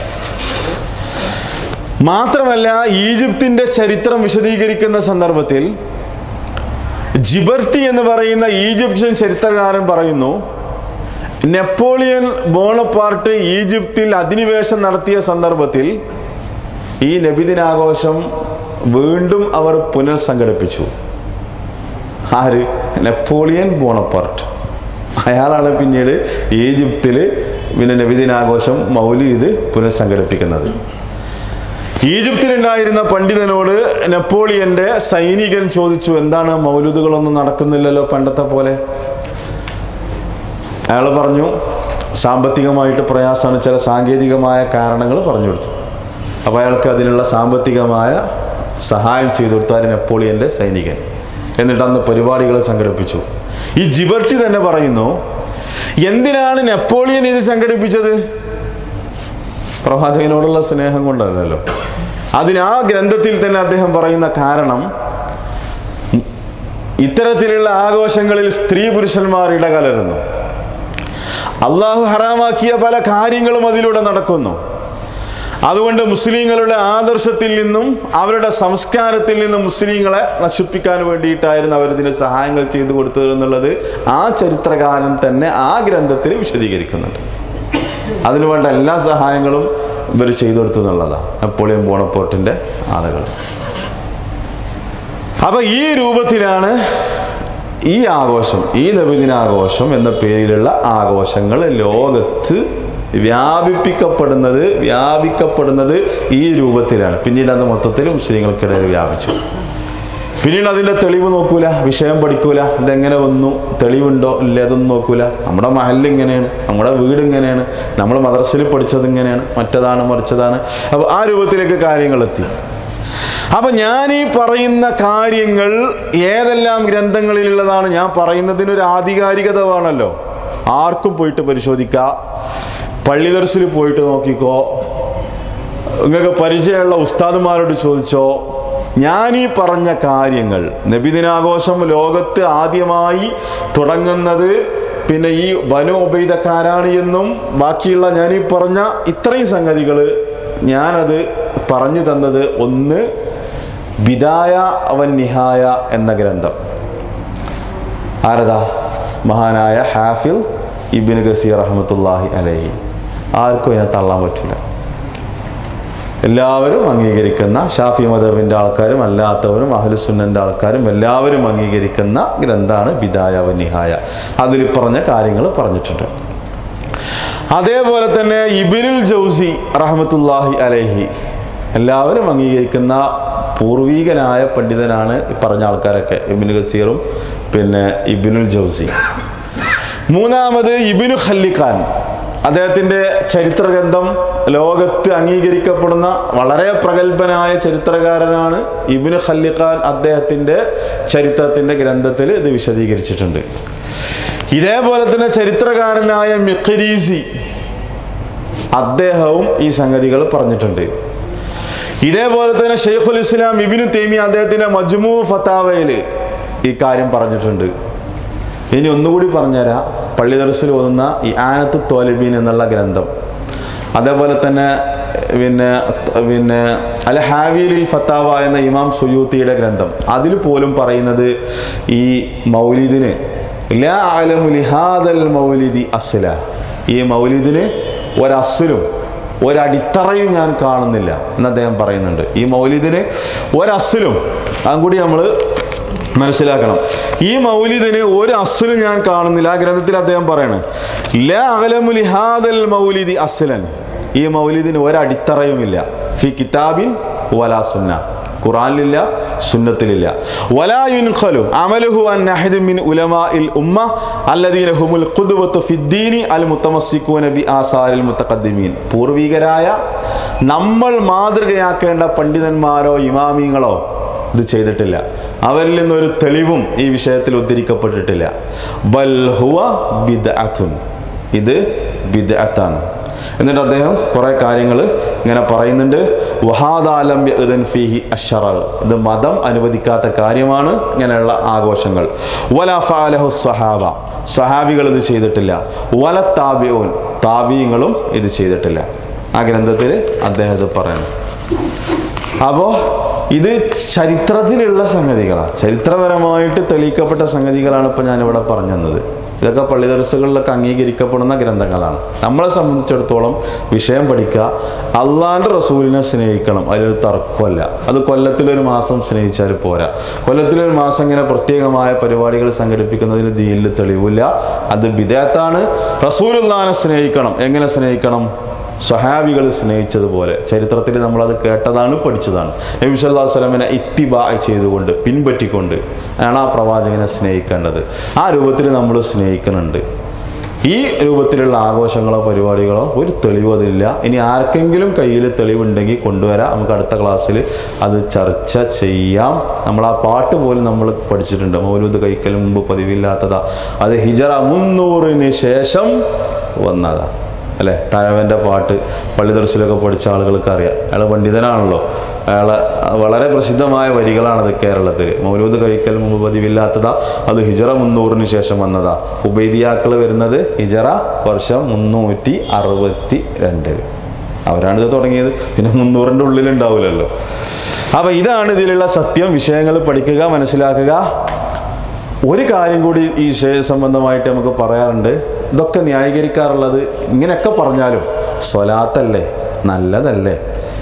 Speaker 1: മാത്രമല്ല ഈജിപ്തിന്റെ ചരിത്രം വിശദീകരിക്കുന്ന സന്ദർഭത്തിൽ ജിബർട്ടി എന്ന് പറയുന്ന ഈജിപ്ഷ്യൻ ചരിത്രകാരൻ പറയുന്നു നെപ്പോളിയൻ ബോണപ്പാർട്ട് ഈജിപ്തിൽ അധിനിവേശം നടത്തിയ സന്ദർഭത്തിൽ ഈ നബിദിനാഘോഷം വീണ്ടും അവർ പുനഃസംഘടിപ്പിച്ചു ആര് നെപ്പോളിയൻ ബോണപ്പാർട്ട് അയാളാണ് പിന്നീട് ഈജിപ്തില് പിന്നെ നബിദിനാഘോഷം മൗലീദ് പുനഃസംഘടിപ്പിക്കുന്നത് ഈജിപ്തിലുണ്ടായിരുന്ന പണ്ഡിതനോട് നെപ്പോളിയന്റെ സൈനികൻ ചോദിച്ചു എന്താണ് മൗലൂദുകളൊന്നും നടക്കുന്നില്ലല്ലോ പണ്ടത്തെ പോലെ അയാൾ പറഞ്ഞു സാമ്പത്തികമായിട്ട് പ്രയാസമാണ് ചില സാങ്കേതികമായ കാരണങ്ങൾ പറഞ്ഞു കൊടുത്തു അപ്പോൾ അയാൾക്ക് അതിനുള്ള സാമ്പത്തികമായ സഹായം ചെയ്തു കൊടുത്താൽ നെപ്പോളിയന്റെ സൈനികൻ എന്നിട്ട് അന്ന് പരിപാടികൾ സംഘടിപ്പിച്ചു ഈ ജിബർട്ടി തന്നെ പറയുന്നു എന്തിനാണ് നെപ്പോളിയൻ ഇത് സംഘടിപ്പിച്ചത് പ്രവാചകനോടുള്ള സ്നേഹം കൊണ്ടല്ലല്ലോ അതിന് ആ ഗ്രന്ഥത്തിൽ തന്നെ അദ്ദേഹം പറയുന്ന കാരണം ഇത്തരത്തിലുള്ള ആഘോഷങ്ങളിൽ സ്ത്രീ പുരുഷന്മാർ ഇടകലരുന്നു അള്ളാഹു ഹറാമാക്കിയ പല കാര്യങ്ങളും അതിലൂടെ നടക്കുന്നു അതുകൊണ്ട് മുസ്ലിങ്ങളുടെ ആദർശത്തിൽ നിന്നും അവരുടെ സംസ്കാരത്തിൽ നിന്നും മുസ്ലിങ്ങളെ നശിപ്പിക്കാൻ വേണ്ടിയിട്ടായിരുന്നു അവരിതിന് സഹായങ്ങൾ ചെയ്തു കൊടുത്തത് എന്നുള്ളത് ആ ചരിത്രകാരൻ തന്നെ ആ ഗ്രന്ഥത്തിൽ വിശദീകരിക്കുന്നുണ്ട് അതിനു വേണ്ട എല്ലാ സഹായങ്ങളും ഇവർ ചെയ്തു കൊടുത്തു എന്നുള്ളതാണ് നെപ്പോളിയൻ ബോണപ്പോർട്ടിന്റെ ആളുകൾ അപ്പൊ ഈ രൂപത്തിലാണ് ഈ ആഘോഷം ഈ നബിദിനാഘോഷം എന്ന പേരിലുള്ള ആഘോഷങ്ങൾ ലോകത്ത് വ്യാപിപ്പിക്കപ്പെടുന്നത് വ്യാപിക്കപ്പെടുന്നത് ഈ രൂപത്തിലാണ് പിന്നീട് അത് മൊത്തത്തിൽ മുസ്ലിങ്ങൾക്കിടയിൽ വ്യാപിച്ചു പിന്നീട് അതിന്റെ തെളിവ് നോക്കൂല വിഷയം പഠിക്കൂല ഇതെങ്ങനെ വന്നു തെളിവുണ്ടോ ഇല്ല അതൊന്നും നോക്കൂല നമ്മുടെ മഹല് ഇങ്ങനെയാണ് നമ്മുടെ വീട് ഇങ്ങനെയാണ് നമ്മൾ മദ്രസയിൽ പഠിച്ചത് ഇങ്ങനെയാണ് മറ്റതാണ് മറിച്ചതാണ് അപ്പൊ ആ രൂപത്തിലേക്ക് കാര്യങ്ങൾ എത്തി അപ്പൊ ഞാൻ ഈ പറയുന്ന കാര്യങ്ങൾ ഏതെല്ലാം ഗ്രന്ഥങ്ങളിലുള്ളതാണ് ഞാൻ പറയുന്നതിനൊരു ആധികാരികത വേണമല്ലോ ആർക്കും പോയിട്ട് പരിശോധിക്കാം പള്ളി ദർശിൽ പോയിട്ട് നോക്കിക്കോ നിങ്ങൾക്ക് പരിചയമുള്ള ഉസ്താദുമാരോട് ചോദിച്ചോ ഞാൻ ഈ പറഞ്ഞ കാര്യങ്ങൾ നബിദിനാഘോഷം ലോകത്ത് ആദ്യമായി തുടങ്ങുന്നത് പിന്നെ ഈ ബനു ഉബൈദക്കാരാണ് എന്നും ബാക്കിയുള്ള ഞാൻ ഈ പറഞ്ഞ ഇത്രയും സംഗതികൾ ഞാനത് പറഞ്ഞു തന്നത് ഒന്ന് ബിദായ അവൻ നിഹായ എന്ന ഗ്രന്ഥം ആരതാ മഹാനായ ഹാഫിൽ ഇബിൻ ഗസീർ റഹമത്തുല്ലാഹി അലഹി ആർക്കും ഇതിനെ തള്ളാൻ പറ്റില്ല എല്ലാവരും അംഗീകരിക്കുന്ന ഷാഫി മദബിന്റെ ആൾക്കാരും അല്ലാത്തവരും അഹ്ലുസുന്നന്റെ ആൾക്കാരും എല്ലാവരും അംഗീകരിക്കുന്ന ഗ്രന്ഥാണ് ബിദായ വ നിഹായ അതിൽ പറഞ്ഞ കാര്യങ്ങൾ പറഞ്ഞിട്ടുണ്ട് അതേപോലെ തന്നെ ഇബിനുൽ ജൗസി റഹമത്തുല്ലാഹി അലഹി എല്ലാവരും അംഗീകരിക്കുന്ന പൂർവീകനായ പണ്ഡിതനാണ് ഈ പറഞ്ഞ ആൾക്കാരൊക്കെ ഇബിനു ഗസീറും പിന്നെ ഇബിനുൽ ജൗസി മൂന്നാമത് ഇബിനു ഖല്ലിഖാൻ അദ്ദേഹത്തിന്റെ ചരിത്രഗ്രന്ഥം ലോകത്ത് അംഗീകരിക്കപ്പെടുന്ന വളരെ പ്രഗത്ഭനായ ചരിത്രകാരനാണ് ഇബിന് ഖല്ലിഖാൻ അദ്ദേഹത്തിന്റെ ചരിത്രത്തിന്റെ ഗ്രന്ഥത്തിൽ ഇത് വിശദീകരിച്ചിട്ടുണ്ട് ഇതേപോലെ തന്നെ ചരിത്രകാരനായ മിഖരീസി അദ്ദേഹവും ഈ സംഗതികൾ പറഞ്ഞിട്ടുണ്ട് ഇതേപോലെ തന്നെ ഷെയ്ഖുൽ ഇസ്ലാം ഇബിനു തേമി അദ്ദേഹത്തിന്റെ മജ്മു ഫത്താവയിൽ ഈ കാര്യം പറഞ്ഞിട്ടുണ്ട് ഇനി ഒന്നുകൂടി പറഞ്ഞുതരാം പള്ളി ദർസിൽ ഓതുന്ന ഈ ആനത്ത് തോലബീൻ എന്നുള്ള ഗ്രന്ഥം അതേപോലെ തന്നെ പിന്നെ പിന്നെ അൽ ഹാവിലിൽ ഫത്താവ എന്ന ഇമാം സുയൂത്തിയുടെ ഗ്രന്ഥം അതിൽ പോലും പറയുന്നത് ഈ മൗലിദിന് ലാ അലമു ലിഹാദൽ മൗലിദി അസ്ല ഈ മൗലിദിന് ഒരസ്ലും ഒരടിത്തറയും ഞാൻ കാണുന്നില്ല എന്ന് അദ്ദേഹം പറയുന്നുണ്ട് ഈ മൗലിദിന് ഒരസ്ലും അതും കൂടി നമ്മൾ മനസ്സിലാക്കണം ഈ മൗലിദിന് ഒരു അസ്ലും ഞാൻ കാണുന്നില്ല ആ ഗ്രന്ഥത്തിൽ അദ്ദേഹം പറയാണ് ലാ അലമു ലിഹാദൽ മൗലിദി അസ്ലൻ ഈ മൗലിദിന് ഒരടിത്തറയുമില്ല ഫി കിതാബിൻ വലാ സുന്ന ഖുറാനിലില്ല സുന്നത്തിലില്ല വലാ യുൻഖലു അമലുഹു അൻ അഹദ് മിൻ ഉലമാഇൽ ഉമ്മ അല്ലദീന ഹുമുൽ ഖുദ്വത്തു ഫിദ്ദീനി അൽ മുത്തമസ്സിഖൂന ബി ആസാരിൽ മുത്തഖദ്ദിമീൻ പൂർവികരായ നമ്മൾ മാതൃകയാക്കേണ്ട പണ്ഡിതന്മാരോ ഇമാമിങ്ങളോ ഇത് ചെയ്തിട്ടില്ല അവരിൽ നിന്നൊരു തെളിവും ഈ വിഷയത്തിൽ ഉദ്ധരിക്കപ്പെട്ടിട്ടില്ല ബൽ ഹുവ ബിദ്അത്തുൻ ഇത് ബിദ്അത്താണ് എന്നിട്ട് അദ്ദേഹം കുറെ കാര്യങ്ങൾ ഇങ്ങനെ പറയുന്നുണ്ട് വഹാദാലം യഅ്ദൻ ഫീഹി അശ്ശറ ഇത് മതം അനുവദിക്കാത്ത കാര്യമാണ് ഇങ്ങനെയുള്ള ആഘോഷങ്ങൾ വല ഫഅലഹു സ്വഹാബ സ്വഹാബികൾ ഇത് ചെയ്തിട്ടില്ല വല താബിഊൻ താബിയങ്ങളും ഇത് ചെയ്തിട്ടില്ല ആ ഗ്രന്ഥത്തിൽ അദ്ദേഹം ഇത് പറയുന്നു അപ്പോ ഇത് ചരിത്രത്തിലുള്ള സംഗതികളാണ് ചരിത്രപരമായിട്ട് തെളിയിക്കപ്പെട്ട സംഗതികളാണ് ഇപ്പൊ ഞാനിവിടെ പറഞ്ഞു തന്നത് ഇതൊക്കെ പള്ളി ദർസുകളിലൊക്കെ അംഗീകരിക്കപ്പെടുന്ന ഗ്രന്ഥങ്ങളാണ് നമ്മളെ സംബന്ധിച്ചിടത്തോളം വിഷയം പഠിക്കുക അള്ളാന്റെ റസൂലിനെ സ്നേഹിക്കണം അതിലൊരു തർക്കമല്ല അത് കൊല്ലത്തിലൊരു മാസം സ്നേഹിച്ചാൽ പോരാ കൊല്ലത്തിലൊരു മാസം ഇങ്ങനെ പ്രത്യേകമായ പരിപാടികൾ സംഘടിപ്പിക്കുന്നതിന് ദീനിൽ തെളിവില്ല അത് വിദേത്താണ് റസൂലുള്ളാനെ സ്നേഹിക്കണം എങ്ങനെ സ്നേഹിക്കണം സ്വഹാബികൾ സ്നേഹിച്ചതുപോലെ ചരിത്രത്തിൽ നമ്മളത് കേട്ടതാണ് പഠിച്ചതാണ് നബി സല്ലല്ലാഹു അലൈഹി വസല്ലമനെ ഇത്തിബാ ചെയ്തുകൊണ്ട് പിൻപറ്റിക്കൊണ്ട് ആണ് ആ പ്രവാചകനെ സ്നേഹിക്കേണ്ടത് ആ രൂപത്തിൽ നമ്മൾ സ്നേഹിക്കുന്നുണ്ട് ഈ രൂപത്തിലുള്ള ആഘോഷങ്ങളോ പരിപാടികളോ ഒരു തെളിവ് അതില്ല ഇനി ആർക്കെങ്കിലും കയ്യിൽ തെളിവുണ്ടെങ്കിൽ കൊണ്ടുവരാം നമുക്ക് അടുത്ത ക്ലാസ്സിൽ അത് ചർച്ച ചെയ്യാം നമ്മൾ ആ പാട്ട് പോലും നമ്മൾ പഠിച്ചിട്ടുണ്ട് മൗലൂദ് കൈക്കൽ മുമ്പ് പതിവില്ലാത്തതാ അത് ഹിജറ മുന്നൂറിന് ശേഷം വന്നതാ അല്ലെ തഴവന്റെ പാട്ട് പള്ളി ദർശനമൊക്കെ പഠിച്ച ആളുകൾക്ക് അറിയാം അയാൾ പണ്ഡിതനാണല്ലോ അയാളെ വളരെ പ്രസിദ്ധമായ വരികളാണത് കേരളത്തിൽ മൗലൂദ് കഴിക്കൽ മുമ്പ് പതിവില്ലാത്തതാ അത് ഹിജറ മുന്നൂറിന് ശേഷം വന്നതാ ഉബൈദിയാക്കൾ വരുന്നത് ഹിജറ വർഷം മുന്നൂറ്റി അറുപത്തി രണ്ട് അവരാണിത് തുടങ്ങിയത് പിന്നെ മുന്നൂറിൻ്റെ ഉള്ളിൽ ഉണ്ടാവില്ലല്ലോ അപ്പൊ ഇതാണ് ഇതിലുള്ള സത്യം വിഷയങ്ങൾ പഠിക്കുക മനസ്സിലാക്കുക ഒരു കാര്യം കൂടി ഈ വിഷയ സംബന്ധമായിട്ട് നമുക്ക് പറയാറുണ്ട് ഇതൊക്കെ ന്യായീകരിക്കാറുള്ളത് ഇങ്ങനെയൊക്കെ പറഞ്ഞാലും സ്വലാത്തല്ലേ നല്ലതല്ലേ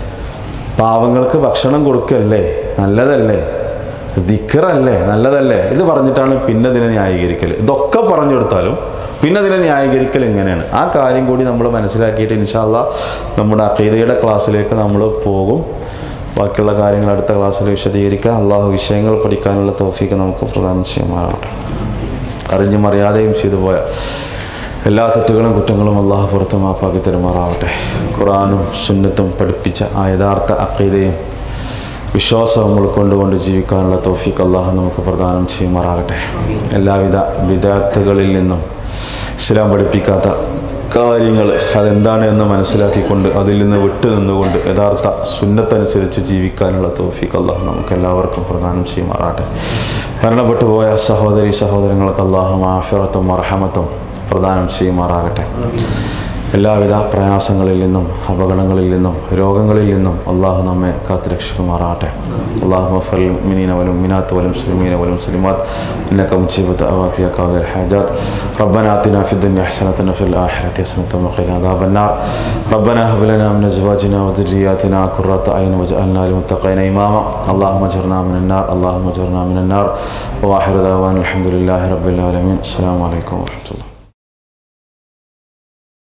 Speaker 1: പാവങ്ങൾക്ക് ഭക്ഷണം കൊടുക്കല്ലേ നല്ലതല്ലേ ദിക്കറല്ലേ നല്ലതല്ലേ ഇത് പറഞ്ഞിട്ടാണ് പിന്നെ ഇതിനെ ന്യായീകരിക്കൽ ഇതൊക്കെ പറഞ്ഞു കൊടുത്താലും പിന്നെ അതിനെ ന്യായീകരിക്കൽ എങ്ങനെയാണ് ആ കാര്യം കൂടി നമ്മൾ മനസ്സിലാക്കിയിട്ട് ഇൻഷാല്ല നമ്മുടെ അഖീദയുടെ ക്ലാസ്സിലേക്ക് നമ്മൾ പോകും ബാക്കിയുള്ള കാര്യങ്ങൾ അടുത്ത ക്ലാസ്സിൽ വിശദീകരിക്കുക അള്ളാഹു വിഷയങ്ങൾ പഠിക്കാനുള്ള തോഫീക്ക് നമുക്ക് പ്രദാനം ചെയ്യുമാറാവട്ടെ അറിഞ്ഞും അറിയാതെയും ചെയ്തു പോയ എല്ലാ തെറ്റുകളും കുറ്റങ്ങളും അള്ളാഹു പുറത്ത് മാഫാക്കി തരുമാറാവട്ടെ ഖുറാനും സുന്നത്തും പഠിപ്പിച്ച ആ യഥാർത്ഥ അക്കീതയും വിശ്വാസവും ഉൾക്കൊണ്ടുകൊണ്ട് ജീവിക്കാനുള്ള തോഫീക്ക് അള്ളാഹു നമുക്ക് പ്രദാനം ചെയ്യുമാറാകട്ടെ എല്ലാവിധ വിദാർത്ഥകളിൽ നിന്നും ഇസ്ലാം പഠിപ്പിക്കാത്ത കാര്യങ്ങൾ അതെന്താണ് എന്ന് മനസ്സിലാക്കിക്കൊണ്ട് അതിൽ നിന്ന് വിട്ടു നിന്നുകൊണ്ട് യഥാർത്ഥ സുന്നത്തനുസരിച്ച് ജീവിക്കാനുള്ള തോഫീക്ക് അള്ളാഹു നമുക്ക് എല്ലാവർക്കും പ്രദാനം ചെയ്യുമാറാട്ടെ മരണപ്പെട്ടു പോയ സഹോദരി സഹോദരങ്ങൾക്ക് അള്ളാഹു മാഫിറത്തും അർഹമത്തും പ്രദാനം ചെയ്യുമാറാകട്ടെ എല്ലാവിധ പ്രയാസങ്ങളിൽ നിന്നും അപകടങ്ങളിൽ നിന്നും രോഗങ്ങളിൽ നിന്നും അള്ളാഹു നമ്മെ കാത്തുരക്ഷിക്കുമാറാകട്ടെ അള്ളാഹു മഫലിമിനീന വലും മിനാത്ത് വലും മുസ്ലിമീന വലും മുസ്ലിമാത്ത് إنك مجيب الدعوات يا قاضي الحاجات ربنا آتنا في الدنيا حسنة وفي الآخرة حسنة وقنا عذاب النار ربنا هب لنا من أزواجنا وذرياتنا قرة أعين واجعلنا للمتقين إماما اللهم اجرنا من النار اللهم اجرنا من النار وآخر دعوانا الحمد لله رب العالمين السلام عليكم ورحمة الله